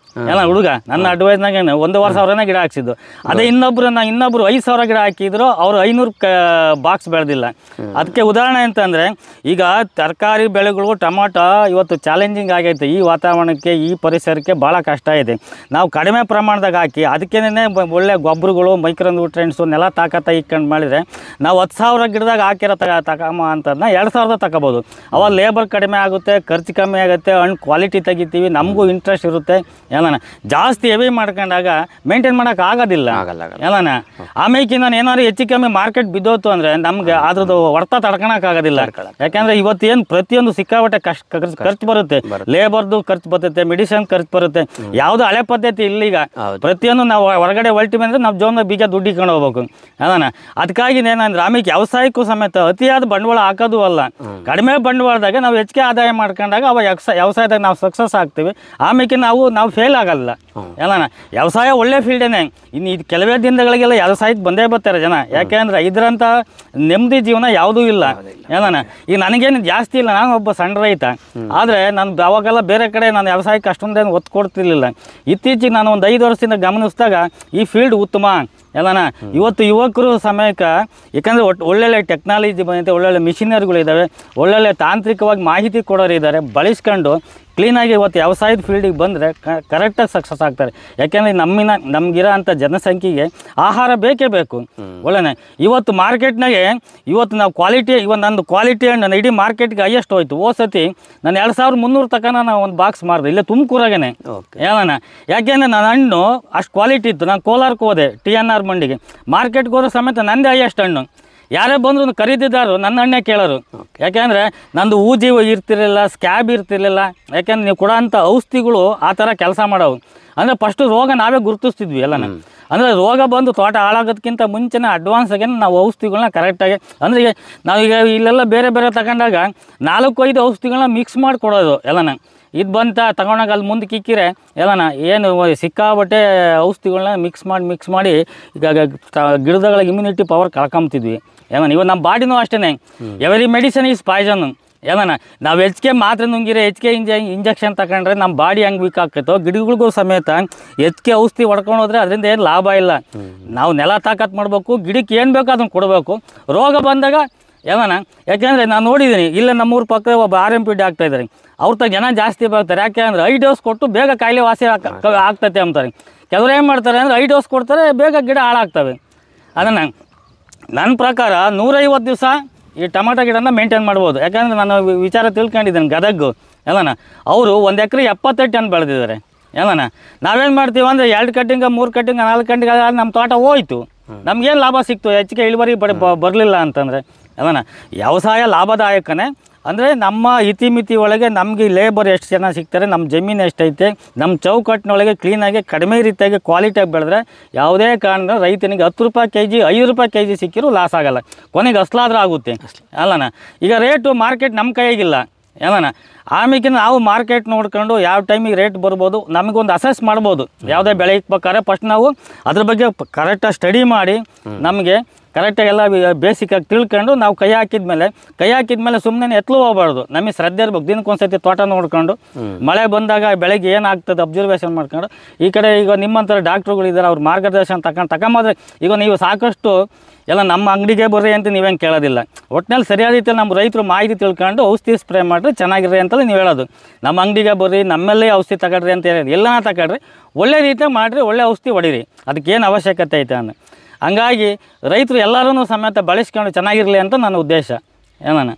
ಎಲ್ಲ ಹುಡುಗ ನನ್ನ ಅಡ್ವೈಸ್ನಾಗ ಒಂದೂವರೆ ಸಾವಿರನೇ ಗಿಡ ಹಾಕ್ಸಿದ್ದು ಅದೇ ಇನ್ನೊಬ್ರು ನಾ ಇನ್ನೊಬ್ರು ಐದು ಸಾವಿರ ಗಿಡ ಹಾಕಿದ್ರು ಅವ್ರು ಐನೂರು ಕ ಬಾಕ್ಸ್ ಬೆಳೆದಿಲ್ಲ ಅದಕ್ಕೆ ಉದಾಹರಣೆ ಅಂತಂದರೆ ಈಗ ತರಕಾರಿ ಬೆಳೆಗಳು ಟೊಮಾಟೊ ಇವತ್ತು ಚಾಲೆಂಜಿಂಗ್ ಆಗೈತೆ ಈ ವಾತಾವರಣಕ್ಕೆ ಈ ಪರಿಸರಕ್ಕೆ ಭಾಳ ಕಷ್ಟ ಇದೆ ನಾವು ಕಡಿಮೆ ಪ್ರಮಾಣದಾಗ ಹಾಕಿ ಅದಕ್ಕೇನೆ ಒಳ್ಳೆ ಗೊಬ್ಬರಗಳು ಮೈಕ್ರೋ ನ್ಯೂಟ್ರೆಂಟ್ಸು ನೆಲ ತಾಕತ್ತ ಇಕ್ಕೊಂಡು ಮಾಡಿದರೆ ನಾವು ಹತ್ತು ಸಾವಿರ ಗಿಡದಾಗ ಹಾಕಿರೋ ತಗ ತಗಮ ಅಂತಂದ್ರೆ ಎರಡು ಸಾವಿರದ ತಗೋಬೋದು ಅವಾಗ ಲೇಬರ್ ಕಡಿಮೆ ಆಗುತ್ತೆ ಖರ್ಚು ಕಮ್ಮಿ ಆಗುತ್ತೆ ಹಣ್ಣು ಕ್ವಾಲಿಟಿ ತೆಗಿತೀವಿ ನಮಗೂ ಇಂಟ್ರೆಸ್ಟ್ ಇರುತ್ತೆ ಎಲ್ಲನ ಜಾಸ್ತಿ ಹೆವಿ ಮಾಡ್ಕೊಂಡಾಗ ಮೇಂಟೈನ್ ಮಾಡೋಕೆ ಆಗೋದಿಲ್ಲ ಆಗಲ್ಲ ಆಗಲ್ಲ ಎಲ್ಲನ ಆಮೇಲೆ ನಾನು ಏನಾದ್ರು ಹೆಚ್ಚು ಕಮ್ಮಿ ಮಾರ್ಕೆಟ್ ಬಿದ್ದೋತು ಅಂದರೆ ನಮ್ಗೆ ಅದ್ರದ್ದು ಹೊಡ್ತ ತಡ್ಕೊಳಕ್ಕಾಗೋದಿಲ್ಲ ಯಾಕಂದ್ರೆ ಇವತ್ತು ಏನು ಪ್ರತಿಯೊಂದು ಸಿಕ್ಕಾಪಟ್ಟೆ ಕಷ್ಟ ಖರ್ಚು ಖರ್ಚು ಬರುತ್ತೆ ಲೇಬರ್ದು ಖರ್ಚು ಬರುತ್ತೆ ಮೆಡಿಸಿನ್ ಖರ್ಚು ಬರುತ್ತೆ ಯಾವುದು ಹಳೆ ಪದ್ಧತಿ ಇಲ್ಲ ಈಗ ಹೌದು. ಪ್ರತಿಯೊಂದು ನಾವು ಹೊರಗಡೆ ಹೊಲ್ಟಿ ಬಂದ್ರೆ ನಾವು ಜೋನ ಬೀಜ ದುಡ್ಡು ಇಟ್ಕೊಂಡು ಹೋಗ್ಬೇಕು ಅದನ್ನ ಅದಕ್ಕಾಗಿ ಏನಂದ್ರೆ ಆಮೇಲೆ ವ್ಯವಸಾಯಕ್ಕೂ ಸಮೇತ ಅತಿಯಾದ ಬಂಡವಾಳ ಹಾಕೋದು ಅಲ್ಲ ಕಡಿಮೆ ಬಂಡವಾಳದಾಗ ನಾವು ಹೆಚ್ಚಿಗೆ ಆದಾಯ ಮಾಡ್ಕೊಂಡಾಗ ಅವ ವ್ಯವಸಾಯ ವ್ಯವಸಾಯದಾಗ ನಾವು ಸಕ್ಸಸ್ ಆಗ್ತೀವಿ ಆಮೇಲೆ ನಾವು ನಾವು ಫೇಲ್ ಆಗಲ್ಲ ಎಲ್ಲನ ವ್ಯವಸಾಯ ಒಳ್ಳೆ ಫೀಲ್ಡೇನೆ ಇನ್ನು ಇದು ಕೆಲವೇ ದಿನಗಳಿಗೆಲ್ಲ ವ್ಯವಸಾಯಕ್ಕೆ ಬಂದೇ ಬರ್ತಾರೆ ಜನ ಯಾಕೆಂದ್ರೆ ಇದರಂಥ ನೆಮ್ಮದಿ ಜೀವನ ಯಾವುದೂ ಇಲ್ಲ ಏನನ ಈಗ ನನಗೇನು ಜಾಸ್ತಿ ಇಲ್ಲ ನಾನು ಒಬ್ಬ ಸಣ್ಣ ರೈತ ಆದರೆ ನಾನು ಅವಾಗೆಲ್ಲ ಬೇರೆ ಕಡೆ ನಾನು ವ್ಯವಸಾಯಕ್ಕೆ ಅಷ್ಟೊಂದೇನು ಒತ್ತು ಕೊಡ್ತಿರ್ಲಿಲ್ಲ ಇತ್ತೀಚೆಗೆ ನಾನು ಒಂದು ಐದು ವರ್ಷದಿಂದ ಗಮನಿಸಿದಾಗ ಈ ಫೀಲ್ಡ್ ಉತ್ತಮ ಎಲ್ಲನ ಇವತ್ತು ಯುವಕರು ಸಮಯಕ್ಕೆ ಯಾಕಂದರೆ ಒಟ್ಟು ಒಳ್ಳೊಳ್ಳೆ ಟೆಕ್ನಾಲಜಿ ಬಂದೈತೆ ಒಳ್ಳೊಳ್ಳೆ ಮಿಷಿನರಿಗಳಿದ್ದಾವೆ ಒಳ್ಳೊಳ್ಳೆ ತಾಂತ್ರಿಕವಾಗಿ ಮಾಹಿತಿ ಕೊಡೋರು ಇದ್ದಾರೆ ಬಳಸ್ಕೊಂಡು ಕ್ಲೀನಾಗಿ ಇವತ್ತು ವ್ಯವಸಾಯದ ಫೀಲ್ಡಿಗೆ ಬಂದರೆ ಕರೆಕ್ಟಾಗಿ ಸಕ್ಸಸ್ ಆಗ್ತಾರೆ ಯಾಕೆಂದರೆ ನಮ್ಮಿನ ನಮಗಿರೋ ಅಂಥ ಜನಸಂಖ್ಯೆಗೆ ಆಹಾರ ಬೇಕೇ ಬೇಕು ಒಳ್ಳೆನೆ ಇವತ್ತು ಮಾರ್ಕೆಟ್ನಾಗೆ ಇವತ್ತು ನಾವು ಕ್ವಾಲಿಟಿ ಇವತ್ತು ನಂದು ಕ್ವಾಲಿಟಿ ಹಣ್ಣು ಇಡೀ ಮಾರ್ಕೆಟ್ಗೆ ಹೈಯೆಸ್ಟ್ ಹೋಯ್ತು ಓ ಸತಿ ನಾನು ಎರಡು ಸಾವಿರದ ಮುನ್ನೂರು ತನಕ ನಾವು ಒಂದು ಬಾಕ್ಸ್ ಮಾಡಿದೆ ಇಲ್ಲೇ ತುಮಕೂರಾಗೇನೆ ಓಕೆ ಹೇಳೋಣ ಯಾಕೆಂದ್ರೆ ನನ್ನ ಹಣ್ಣು ಅಷ್ಟು ಕ್ವಾಲಿಟಿ ಇತ್ತು ನಾನು ಕೋಲಾರಕ್ಕೆ ಹೋದೆ ಟಿ ಎನ್ ಆರ್ ಮಂಡಿಗೆ ಮಾರ್ಕೆಟ್ಗೆ ಹೋದ್ರೆ ಸಮೇತ ನಂದೇ ಹೈಯೆಸ್ಟ್ ಹಣ್ಣು ಯಾರೇ ಬಂದ್ರು ಖರೀದಿದಾರರು ನನ್ನ ಹಣ್ಣೆ ಕೇಳೋರು ಯಾಕೆಂದರೆ ನಂದು ಊಜಿ ಇರ್ತಿರಲಿಲ್ಲ ಸ್ಕ್ಯಾಬ್ ಇರ್ತಿರ್ಲಿಲ್ಲ ಯಾಕೆಂದ್ರೆ ನೀವು ಕೊಡೋಂಥ ಔಷಧಿಗಳು ಆ ಥರ ಕೆಲಸ ಮಾಡೋವು ಅಂದರೆ ಫಸ್ಟು ರೋಗ ನಾವೇ ಗುರುತಿಸ್ತಿದ್ವಿ ಎಲ್ಲನ ಅಂದರೆ ರೋಗ ಬಂದು ತೋಟ ಹಾಳಾಗೋದಕ್ಕಿಂತ ಮುಂಚೆನೇ ಅಡ್ವಾನ್ಸ್ ಆಗಿ ನಾವು ಔಷಧಿಗಳನ್ನ ಕರೆಕ್ಟಾಗಿ ಅಂದರೆ ಈಗ ನಾವೀಗ ಇಲ್ಲೆಲ್ಲ ಬೇರೆ ಬೇರೆ ತಗೊಂಡಾಗ ನಾಲ್ಕು ಐದು ಔಷಧಿಗಳನ್ನ ಮಿಕ್ಸ್ ಮಾಡಿ ಕೊಡೋದು ಎಲ್ಲನ ಇದು ಬಂತ ತಗೊಂಡಾಗ ಅಲ್ಲಿ ಮುಂದೆ ಕಿಕ್ಕಿರೆ ಎಲ್ಲನ ಏನು ಸಿಕ್ಕಾಬಟ್ಟೆ ಔಷಧಿಗಳನ್ನ ಮಿಕ್ಸ್ ಮಾಡಿ ಮಿಕ್ಸ್ ಮಾಡಿ ಈಗ ತ- ಗಿಡದಗಳ ಇಮ್ಯುನಿಟಿ ಪವರ್ ಕಳ್ಕೊಂತಿದ್ವಿ ಏನನ ಇವಾಗ ನಮ್ಮ ಬಾಡಿನೂ ಅಷ್ಟೇ ಎವರಿ ಮೆಡಿಸನ್ ಈಸ್ ಪಾಯ್ಸನ್ ಏನನ ನಾವು ಹೆಚ್ಚಿಗೆ ಮಾತ್ರೆ ನುಂಗಿರೆ ಹೆಚ್ಚಿಗೆ ಇಂಜ ಇಂಜೆಕ್ಷನ್ ತಗೊಂಡ್ರೆ ನಮ್ಮ ಬಾಡಿ ಹೆಂಗೆ ವೀಕ್ ಆಗ್ತೈತೋ ಗಿಡಗಳಿಗೂ ಸಮೇತ ಹೆಚ್ಚಿಗೆ ಔಷಧಿ ಹೊಡ್ಕೊಂಡು ಹೋದ್ರೆ ಅದರಿಂದ ಏನು ಲಾಭ ಇಲ್ಲ ನಾವು ನೆಲ ತಾಕತ್ ಮಾಡಬೇಕು ಗಿಡಕ್ಕೆ ಏನು ಬೇಕೋ ಅದನ್ನು ಕೊಡಬೇಕು ರೋಗ ಬಂದಾಗ ಏನನ ಯಾಕೆಂದರೆ ನಾನು ನೋಡಿದ್ದೀನಿ ಇಲ್ಲ ನಮ್ಮೂರ ಪಕ್ಕ ಒಬ್ಬ ಆರ್ ಎಮ್ ಪಿ ಡಿ ಆಗ್ತಾ ಇದ್ದಾರೆ ಅವ್ರ ತ ಜನ ಜಾಸ್ತಿ ಬರ್ತಾರೆ ಯಾಕೆ ಅಂದರೆ ಐ ಡೋಸ್ ಕೊಟ್ಟು ಬೇಗ ಕಾಯಿಲೆ ವಾಸಿ ಆಗ್- ಕ- ಆಗ್ತೈತೆ ಅಂತಾರೆ ಕೆಲವ್ರು ಏನು ಮಾಡ್ತಾರೆ ಅಂದರೆ ಐ ಡೋಸ್ ಕೊಡ್ತಾರೆ ಬೇಗ ಗಿಡ ಹಾಳಾಗ್ತವೆ ಅದನ್ನು ನನ್ನ ಪ್ರಕಾರ ನೂರೈವತ್ತು ದಿವಸ ಈ ಟೊಮಾಟೊ ಗಿಡನ ಮೇಂಟೈನ್ ಮಾಡ್ಬೋದು ಯಾಕಂದರೆ ನಾನು ವಿ- ವಿಚಾರ ತಿಳ್ಕೊಂಡಿದ್ದೇನೆ ಗದಗು ಎಲ್ಲನ ಅವರು ಒಂದು ಎಕರೆ ಎಪ್ಪತ್ತೈದು ಟನ್ ಬೆಳೆದಿದ್ದಾರೆ ಎಲ್ಲನ ನಾವೇನು ಮಾಡ್ತೀವಿ ಅಂದರೆ ಎರಡು ಕಟ್ಟಿಂಗ ಮೂರು ಕಟ್ಟಿಂಗ ನಾಲ್ಕು ಕಟ್ಟಿಂಗ ನಮ್ಮ ತೋಟ ಹೋಯ್ತು ನಮಗೇನು ಲಾಭ ಸಿಕ್ತು ಹೆಚ್ಚಿಗೆ ಇಳುವರಿ ಬಡ ಬರಲಿಲ್ಲ ಅಂತಂದರೆ ಎಲ್ಲನ ವ್ಯವಸಾಯ ಲಾಭದಾಯಕನೇ ಅಂದರೆ ನಮ್ಮ ಇತಿಮಿತಿ ಒಳಗೆ ನಮಗೆ ಲೇಬರ್ ಎಷ್ಟು ಜನ ಸಿಗ್ತಾರೆ ನಮ್ಮ ಜಮೀನು ಎಷ್ಟೈತೆ ನಮ್ಮ ಚೌಕಟ್ಟಿನೊಳಗೆ ಕ್ಲೀನಾಗಿ ಕಡಿಮೆ ರೀತಿಯಾಗಿ ಕ್ವಾಲಿಟಿಯಾಗಿ ಬೆಳೆದ್ರೆ ಯಾವುದೇ ಕಾರಣ ರೈತನಿಗೆ ಹತ್ತು ರೂಪಾಯಿ ಕೆ ಜಿ ಐದು ರೂಪಾಯಿ ಕೆ ಜಿ ಸಿಕ್ಕಿರೂ ಲಾಸ್ ಆಗಲ್ಲ ಕೊನೆಗೆ ಅಸ್ಲಾದ್ರೂ ಆಗುತ್ತೆ ಅಲ್ಲನ ಈಗ ರೇಟು ಮಾರ್ಕೆಟ್ ನಮ್ಮ ಕೈಯಾಗಿಲ್ಲ ಏನನ ಆಮೇಲೆ ನಾವು ಮಾರ್ಕೆಟ್ ನೋಡ್ಕೊಂಡು ಯಾವ ಟೈಮಿಗೆ ರೇಟ್ ಬರ್ಬೋದು ನಮಗೊಂದು ಅಸೆಸ್ ಮಾಡ್ಬೋದು ಯಾವುದೇ ಬೆಳೆ ಇಕ್ಬೇಕಾದ್ರೆ ಫಸ್ಟ್ ನಾವು ಅದ್ರ ಬಗ್ಗೆ ಕರೆಕ್ಟಾಗಿ ಸ್ಟಡಿ ಮಾಡಿ ನಮಗೆ ಕರೆಕ್ಟಾಗಿ ಎಲ್ಲ ಬೇಸಿಕಾಗಿ ತಿಳ್ಕೊಂಡು ನಾವು ಕೈ ಹಾಕಿದ್ಮೇಲೆ ಕೈ ಹಾಕಿದ್ಮೇಲೆ ಸುಮ್ಮನೆ ಎತ್ತಲು ಹೋಗ್ಬಾರ್ದು ನಮಗೆ ಶ್ರದ್ಧೆ ಇರ್ಬೇಕು ದಿನಕ್ಕೊಂದ್ಸತಿ ತೋಟ ನೋಡ್ಕೊಂಡು ಮಳೆ ಬಂದಾಗ ಬೆಳಗ್ಗೆ ಏನಾಗ್ತದೆ ಅಬ್ಸರ್ವೇಷನ್ ಮಾಡ್ಕೊಂಡು ಈ ಕಡೆ ಈಗ ನಿಮ್ಮಂಥರ ಡಾಕ್ಟ್ರುಗಳಿದ್ದಾರೆ ಅವ್ರ ಮಾರ್ಗದರ್ಶನ ತಗೊಂಡು ತಗೊಂಬಂದ್ರೆ ಈಗ ನೀವು ಸಾಕಷ್ಟು ಎಲ್ಲ ನಮ್ಮ ಅಂಗಡಿಗೆ ಬರ್ರಿ ಅಂತ ನೀವೇನು ಕೇಳೋದಿಲ್ಲ ಒಟ್ಟಿನಲ್ಲಿ ಸರಿಯಾದ ರೀತಿಯಲ್ಲಿ ನಮ್ಮ ರೈತರು ಮಾಹಿತಿ ತಿಳ್ಕೊಂಡು ಔಷಧಿ ಸ್ಪ್ರೇ ಮಾಡಿರಿ ಚೆನ್ನಾಗಿರ್ರಿ ಅಂತಲೇ ನೀವು ಹೇಳೋದು ನಮ್ಮ ಅಂಗಡಿಗೆ ಬರ್ರಿ ನಮ್ಮಲ್ಲೇ ಔಷಧಿ ತಗೊಳ್ರಿ ಅಂತ ಹೇಳಿ ಎಲ್ಲನ ತಗೊಳ್ರಿ ಒಳ್ಳೆ ರೀತಿಯಾಗಿ ಮಾಡಿರಿ ಒಳ್ಳೆ ಔಷಧಿ ಹೊಡೀರಿ ಅದಕ್ಕೇನು ಅವಶ್ಯಕತೆ ಐತೆ ಅಂತ ಹಂಗಾಗಿ ರೈತರು ಎಲ್ಲರೂ ಸಮೇತ ಬಳಸ್ಕೊಂಡು ಚೆನ್ನಾಗಿರಲಿ ಅಂತ ನನ್ನ ಉದ್ದೇಶ ಏನಾನ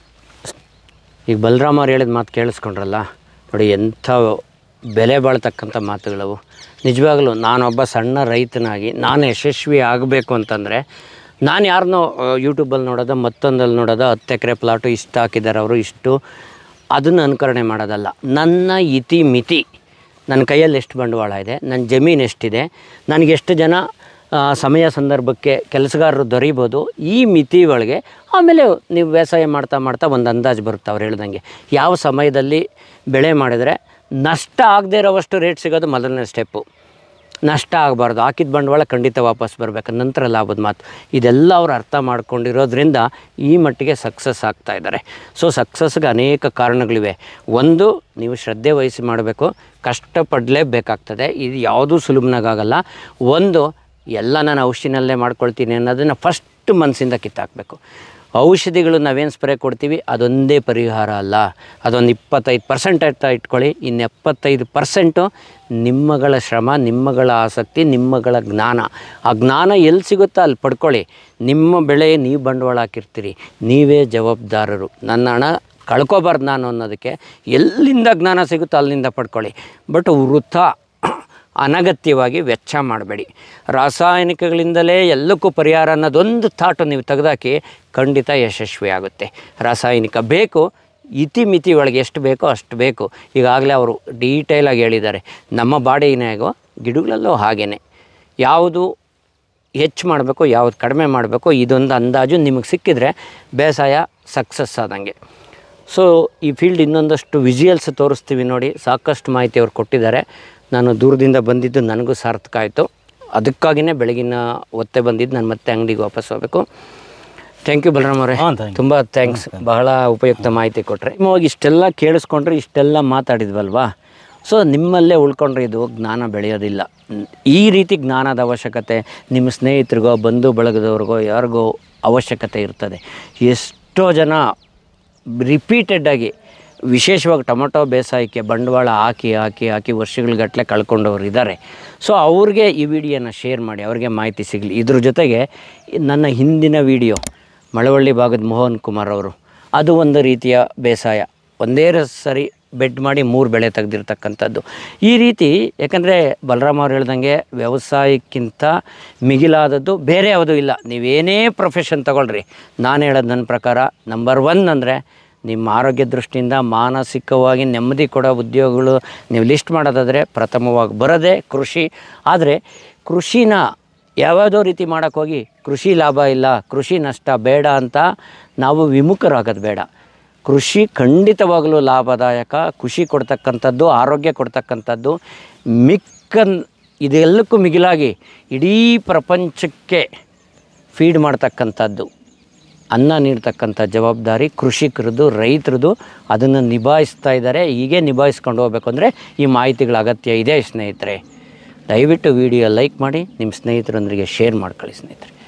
ಈಗ ಬಲರಾಮ್ ಅವ್ರು ಹೇಳಿದ ಮಾತು ಕೇಳಿಸ್ಕೊಂಡ್ರಲ್ಲ ನೋಡಿ ಎಂಥ ಬೆಲೆ ಬಾಳ್ತಕ್ಕಂಥ ಮಾತುಗಳವು ನಿಜವಾಗಲೂ ನಾನೊಬ್ಬ ಸಣ್ಣ ರೈತನಾಗಿ ನಾನು ಯಶಸ್ವಿ ಆಗಬೇಕು ಅಂತಂದರೆ ನಾನು ಯಾರನ್ನೋ ಯೂಟ್ಯೂಬಲ್ಲಿ ನೋಡೋದು ಮತ್ತೊಂದಲ್ಲಿ ನೋಡೋದು ಹತ್ತು ಎಕರೆ ಪ್ಲಾಟು ಇಷ್ಟು ಹಾಕಿದ್ದಾರೆ ಅವರು ಇಷ್ಟು ಅದನ್ನು ಅನುಕರಣೆ ಮಾಡೋದಲ್ಲ ನನ್ನ ಇತಿ ಮಿತಿ ನನ್ನ ಕೈಯಲ್ಲಿ ಎಷ್ಟು ಬಂಡವಾಳ ಇದೆ ನನ್ನ ಜಮೀನು ಎಷ್ಟಿದೆ ನನಗೆ ಎಷ್ಟು ಜನ ಆ, ಸಮಯ ಸಂದರ್ಭಕ್ಕೆ ಕೆಲಸಗಾರರು ದೊರೀಬೋದು ಈ ಮಿತಿ ಒಳಗೆ ಆಮೇಲೆ ನೀವು ವ್ಯವಸಾಯ ಮಾಡ್ತಾ ಮಾಡ್ತಾ ಒಂದು ಅಂದಾಜು ಬರುತ್ತೆ ಅವ್ರು ಹೇಳ್ದಂಗೆ ಯಾವ ಸಮಯದಲ್ಲಿ ಬೆಳೆ ಮಾಡಿದರೆ ನಷ್ಟ ಆಗದೇ ಇರೋವಷ್ಟು ರೇಟ್ ಸಿಗೋದು ಮೊದಲನೇ ಸ್ಟೆಪ್ಪು ನಷ್ಟ ಆಗಬಾರ್ದು ಹಾಕಿದ ಬಂಡವಾಳ ಖಂಡಿತ ವಾಪಸ್ ಬರಬೇಕು ನಂತರ ಲಾಭದ ಮಾತು ಇದೆಲ್ಲ ಅವ್ರು ಅರ್ಥ ಮಾಡ್ಕೊಂಡಿರೋದ್ರಿಂದ ಈ ಮಟ್ಟಿಗೆ ಸಕ್ಸಸ್ ಆಗ್ತಾ ಇದ್ದಾರೆ ಸೊ ಸಕ್ಸಸ್ಗೆ ಅನೇಕ ಕಾರಣಗಳಿವೆ ಒಂದು ನೀವು ಶ್ರದ್ಧೆ ವಹಿಸಿ ಮಾಡಬೇಕು ಕಷ್ಟಪಡಲೇಬೇಕಾಗ್ತದೆ ಇದು ಯಾವುದೂ ಸುಲಭನಾಗಲ್ಲ ಒಂದು ಎಲ್ಲ ನಾನು ಔಷಧಿನಲ್ಲೇ ಮಾಡ್ಕೊಳ್ತೀನಿ ಅನ್ನೋದನ್ನು ಫಸ್ಟ್ ಮನಸ್ಸಿಂದ ಕಿತ್ತಾಕಬೇಕು ಔಷಧಿಗಳು ನಾವೇನು ಸ್ಪ್ರೇ ಕೊಡ್ತೀವಿ ಅದೊಂದೇ ಪರಿಹಾರ ಅಲ್ಲ ಅದೊಂದು ಇಪ್ಪತ್ತೈದು ಪರ್ಸೆಂಟ್ ಅಂತ ಇಟ್ಕೊಳ್ಳಿ ಇನ್ನು ಎಪ್ಪತ್ತೈದು ಪರ್ಸೆಂಟು ನಿಮ್ಮಗಳ ಶ್ರಮ ನಿಮ್ಮಗಳ ಆಸಕ್ತಿ ನಿಮ್ಮಗಳ ಜ್ಞಾನ ಆ ಜ್ಞಾನ ಎಲ್ಲಿ ಸಿಗುತ್ತೋ ಅಲ್ಲಿ ಪಡ್ಕೊಳ್ಳಿ ನಿಮ್ಮ ಬೆಳೆ ನೀವು ಬಂಡವಾಳ ಹಾಕಿರ್ತೀರಿ ನೀವೇ ಜವಾಬ್ದಾರರು ನನ್ನ ಹಣ ಕಳ್ಕೊಬಾರ್ದು ನಾನು ಅನ್ನೋದಕ್ಕೆ ಎಲ್ಲಿಂದ ಜ್ಞಾನ ಸಿಗುತ್ತೋ ಅಲ್ಲಿಂದ ಪಡ್ಕೊಳ್ಳಿ ಬಟ್ ವೃಥ ಅನಗತ್ಯವಾಗಿ ವೆಚ್ಚ ಮಾಡಬೇಡಿ ರಾಸಾಯನಿಕಗಳಿಂದಲೇ ಎಲ್ಲಕ್ಕೂ ಪರಿಹಾರ ಅನ್ನೋದೊಂದು ಥಾಟು ನೀವು ತೆಗೆದಾಕಿ ಖಂಡಿತ ಯಶಸ್ವಿ ಆಗುತ್ತೆ ರಾಸಾಯನಿಕ ಬೇಕು ಇತಿಮಿತಿ ಒಳಗೆ ಎಷ್ಟು ಬೇಕೋ ಅಷ್ಟು ಬೇಕು ಈಗಾಗಲೇ ಅವರು ಡೀಟೇಲಾಗಿ ಹೇಳಿದ್ದಾರೆ ನಮ್ಮ ಬಾಡಿನಾಗೋ ಗಿಡಗಳಲ್ಲೂ ಹಾಗೇ ಯಾವುದು ಹೆಚ್ಚು ಮಾಡಬೇಕು ಯಾವುದು ಕಡಿಮೆ ಮಾಡಬೇಕು ಇದೊಂದು ಅಂದಾಜು ನಿಮಗೆ ಸಿಕ್ಕಿದರೆ ಬೇಸಾಯ ಸಕ್ಸಸ್ ಆದಂಗೆ ಸೊ ಈ ಫೀಲ್ಡ್ ಇನ್ನೊಂದಷ್ಟು ವಿಜುವಲ್ಸ್ ತೋರಿಸ್ತೀವಿ ನೋಡಿ ಸಾಕಷ್ಟು ಮಾಹಿತಿ ಅವ್ರು ಕೊಟ್ಟಿದ್ದಾರೆ ನಾನು ದೂರದಿಂದ ಬಂದಿದ್ದು ನನಗೂ ಸಾರ್ಥಕ ಆಯಿತು ಅದಕ್ಕಾಗಿಯೇ ಬೆಳಗಿನ ಹೊತ್ತೆ ಬಂದಿದ್ದು ನಾನು ಮತ್ತೆ ಅಂಗಡಿಗೆ ವಾಪಸ್ ಹೋಗಬೇಕು ಥ್ಯಾಂಕ್ ಯು ಬಲರಾಮ್ ಅವರೇ ಹಾಂ ಥ್ಯಾಂಕ್ ತುಂಬ ಥ್ಯಾಂಕ್ಸ್ ಬಹಳ ಉಪಯುಕ್ತ ಮಾಹಿತಿ ಕೊಟ್ಟರೆ ನಿಮಗೆ ಇಷ್ಟೆಲ್ಲ ಕೇಳಿಸ್ಕೊಂಡ್ರೆ ಇಷ್ಟೆಲ್ಲ ಮಾತಾಡಿದ್ವಲ್ವಾ ಸೊ ನಿಮ್ಮಲ್ಲೇ ಉಳ್ಕೊಂಡ್ರೆ ಇದು ಜ್ಞಾನ ಬೆಳೆಯೋದಿಲ್ಲ ನ್- ಈ ರೀತಿ ಜ್ಞಾನದ ಅವಶ್ಯಕತೆ ನಿಮ್ಮ ಸ್ನೇಹಿತರಿಗೋ ಬಂಧು ಬಳಗದವ್ರಿಗೋ ಯಾರಿಗೋ ಅವಶ್ಯಕತೆ ಇರ್ತದೆ ಎಷ್ಟೋ ಜನ ರಿಪೀಟೆಡ್ಡಾಗಿ ವಿಶೇಷವಾಗಿ ಟೊಮೊಟೊ ಬೇಸಾಯಕ್ಕೆ ಬಂಡವಾಳ ಹಾಕಿ ಹಾಕಿ ಹಾಕಿ ವರ್ಷಗಳಗಟ್ಟಲೆ ಕಳ್ಕೊಂಡವ್ರು ಇದ್ದಾರೆ ಸೊ ಅವ್ರಿಗೆ ಈ ವಿಡಿಯೋನ ಶೇರ್ ಮಾಡಿ ಅವ್ರಿಗೆ ಮಾಹಿತಿ ಸಿಗಲಿ ಇದ್ರ ಜೊತೆಗೆ ನನ್ನ ಹಿಂದಿನ ವಿಡಿಯೋ ಮಳವಳ್ಳಿ ಭಾಗದ ಮೋಹನ್ ಕುಮಾರ್ ಅವರು ಅದು ಒಂದು ರೀತಿಯ ಬೇಸಾಯ ಒಂದೇ ರ- ಸರಿ ಬೆಡ್ ಮಾಡಿ ಮೂರು ಬೆಳೆ ತೆಗೆದಿರ್ತಕ್ಕಂಥದ್ದು ಈ ರೀತಿ ಯಾಕಂದರೆ ಬಲರಾಮ್ ಅವ್ರು ಹೇಳ್ದಂಗೆ ವ್ಯವಸಾಯಕ್ಕಿಂತ ಮಿಗಿಲಾದದ್ದು ಬೇರೆ ಯಾವುದೂ ಇಲ್ಲ ನೀವೇನೇ ಪ್ರೊಫೆಷನ್ ತಗೊಳ್ರಿ ನಾನು ಹೇಳೋದು ನನ್ನ ಪ್ರಕಾರ ನಂಬರ್ ಒನ್ ಅಂದರೆ ನಿಮ್ಮ ಆರೋಗ್ಯ ದೃಷ್ಟಿಯಿಂದ ಮಾನಸಿಕವಾಗಿ ನೆಮ್ಮದಿ ಕೊಡೋ ಉದ್ಯೋಗಗಳು ನೀವು ಲಿಸ್ಟ್ ಮಾಡೋದಾದರೆ ಪ್ರಥಮವಾಗಿ ಬರೋದೇ ಕೃಷಿ ಆದರೆ ಕೃಷಿನ ಯಾವ್ಯಾವುದೋ ರೀತಿ ಮಾಡೋಕ್ಕೋಗಿ ಕೃಷಿ ಲಾಭ ಇಲ್ಲ ಕೃಷಿ ನಷ್ಟ ಬೇಡ ಅಂತ ನಾವು ವಿಮುಖರಾಗೋದು ಬೇಡ ಕೃಷಿ ಖಂಡಿತವಾಗಲೂ ಲಾಭದಾಯಕ ಖುಷಿ ಕೊಡ್ತಕ್ಕಂಥದ್ದು ಆರೋಗ್ಯ ಕೊಡ್ತಕ್ಕಂಥದ್ದು ಮಿಕ್ಕನ್ ಇದೆಲ್ಲಕ್ಕೂ ಮಿಗಿಲಾಗಿ ಇಡೀ ಪ್ರಪಂಚಕ್ಕೆ ಫೀಡ್ ಮಾಡ್ತಕ್ಕಂಥದ್ದು ಅನ್ನ ನೀಡ್ತಕ್ಕಂಥ ಜವಾಬ್ದಾರಿ ಕೃಷಿಕರದ್ದು ರೈತರದ್ದು ಅದನ್ನು ನಿಭಾಯಿಸ್ತಾ ಇದ್ದಾರೆ ಹೀಗೆ ನಿಭಾಯಿಸ್ಕೊಂಡು ಹೋಗ್ಬೇಕು ಅಂದರೆ ಈ ಮಾಹಿತಿಗಳ ಅಗತ್ಯ ಇದೆ ಸ್ನೇಹಿತರೆ ದಯವಿಟ್ಟು ವಿಡಿಯೋ ಲೈಕ್ ಮಾಡಿ ನಿಮ್ಮ ಸ್ನೇಹಿತರೊಂದಿಗೆ ಶೇರ್ ಮಾಡ್ಕೊಳ್ಳಿ ಸ್ನೇಹಿತರೆ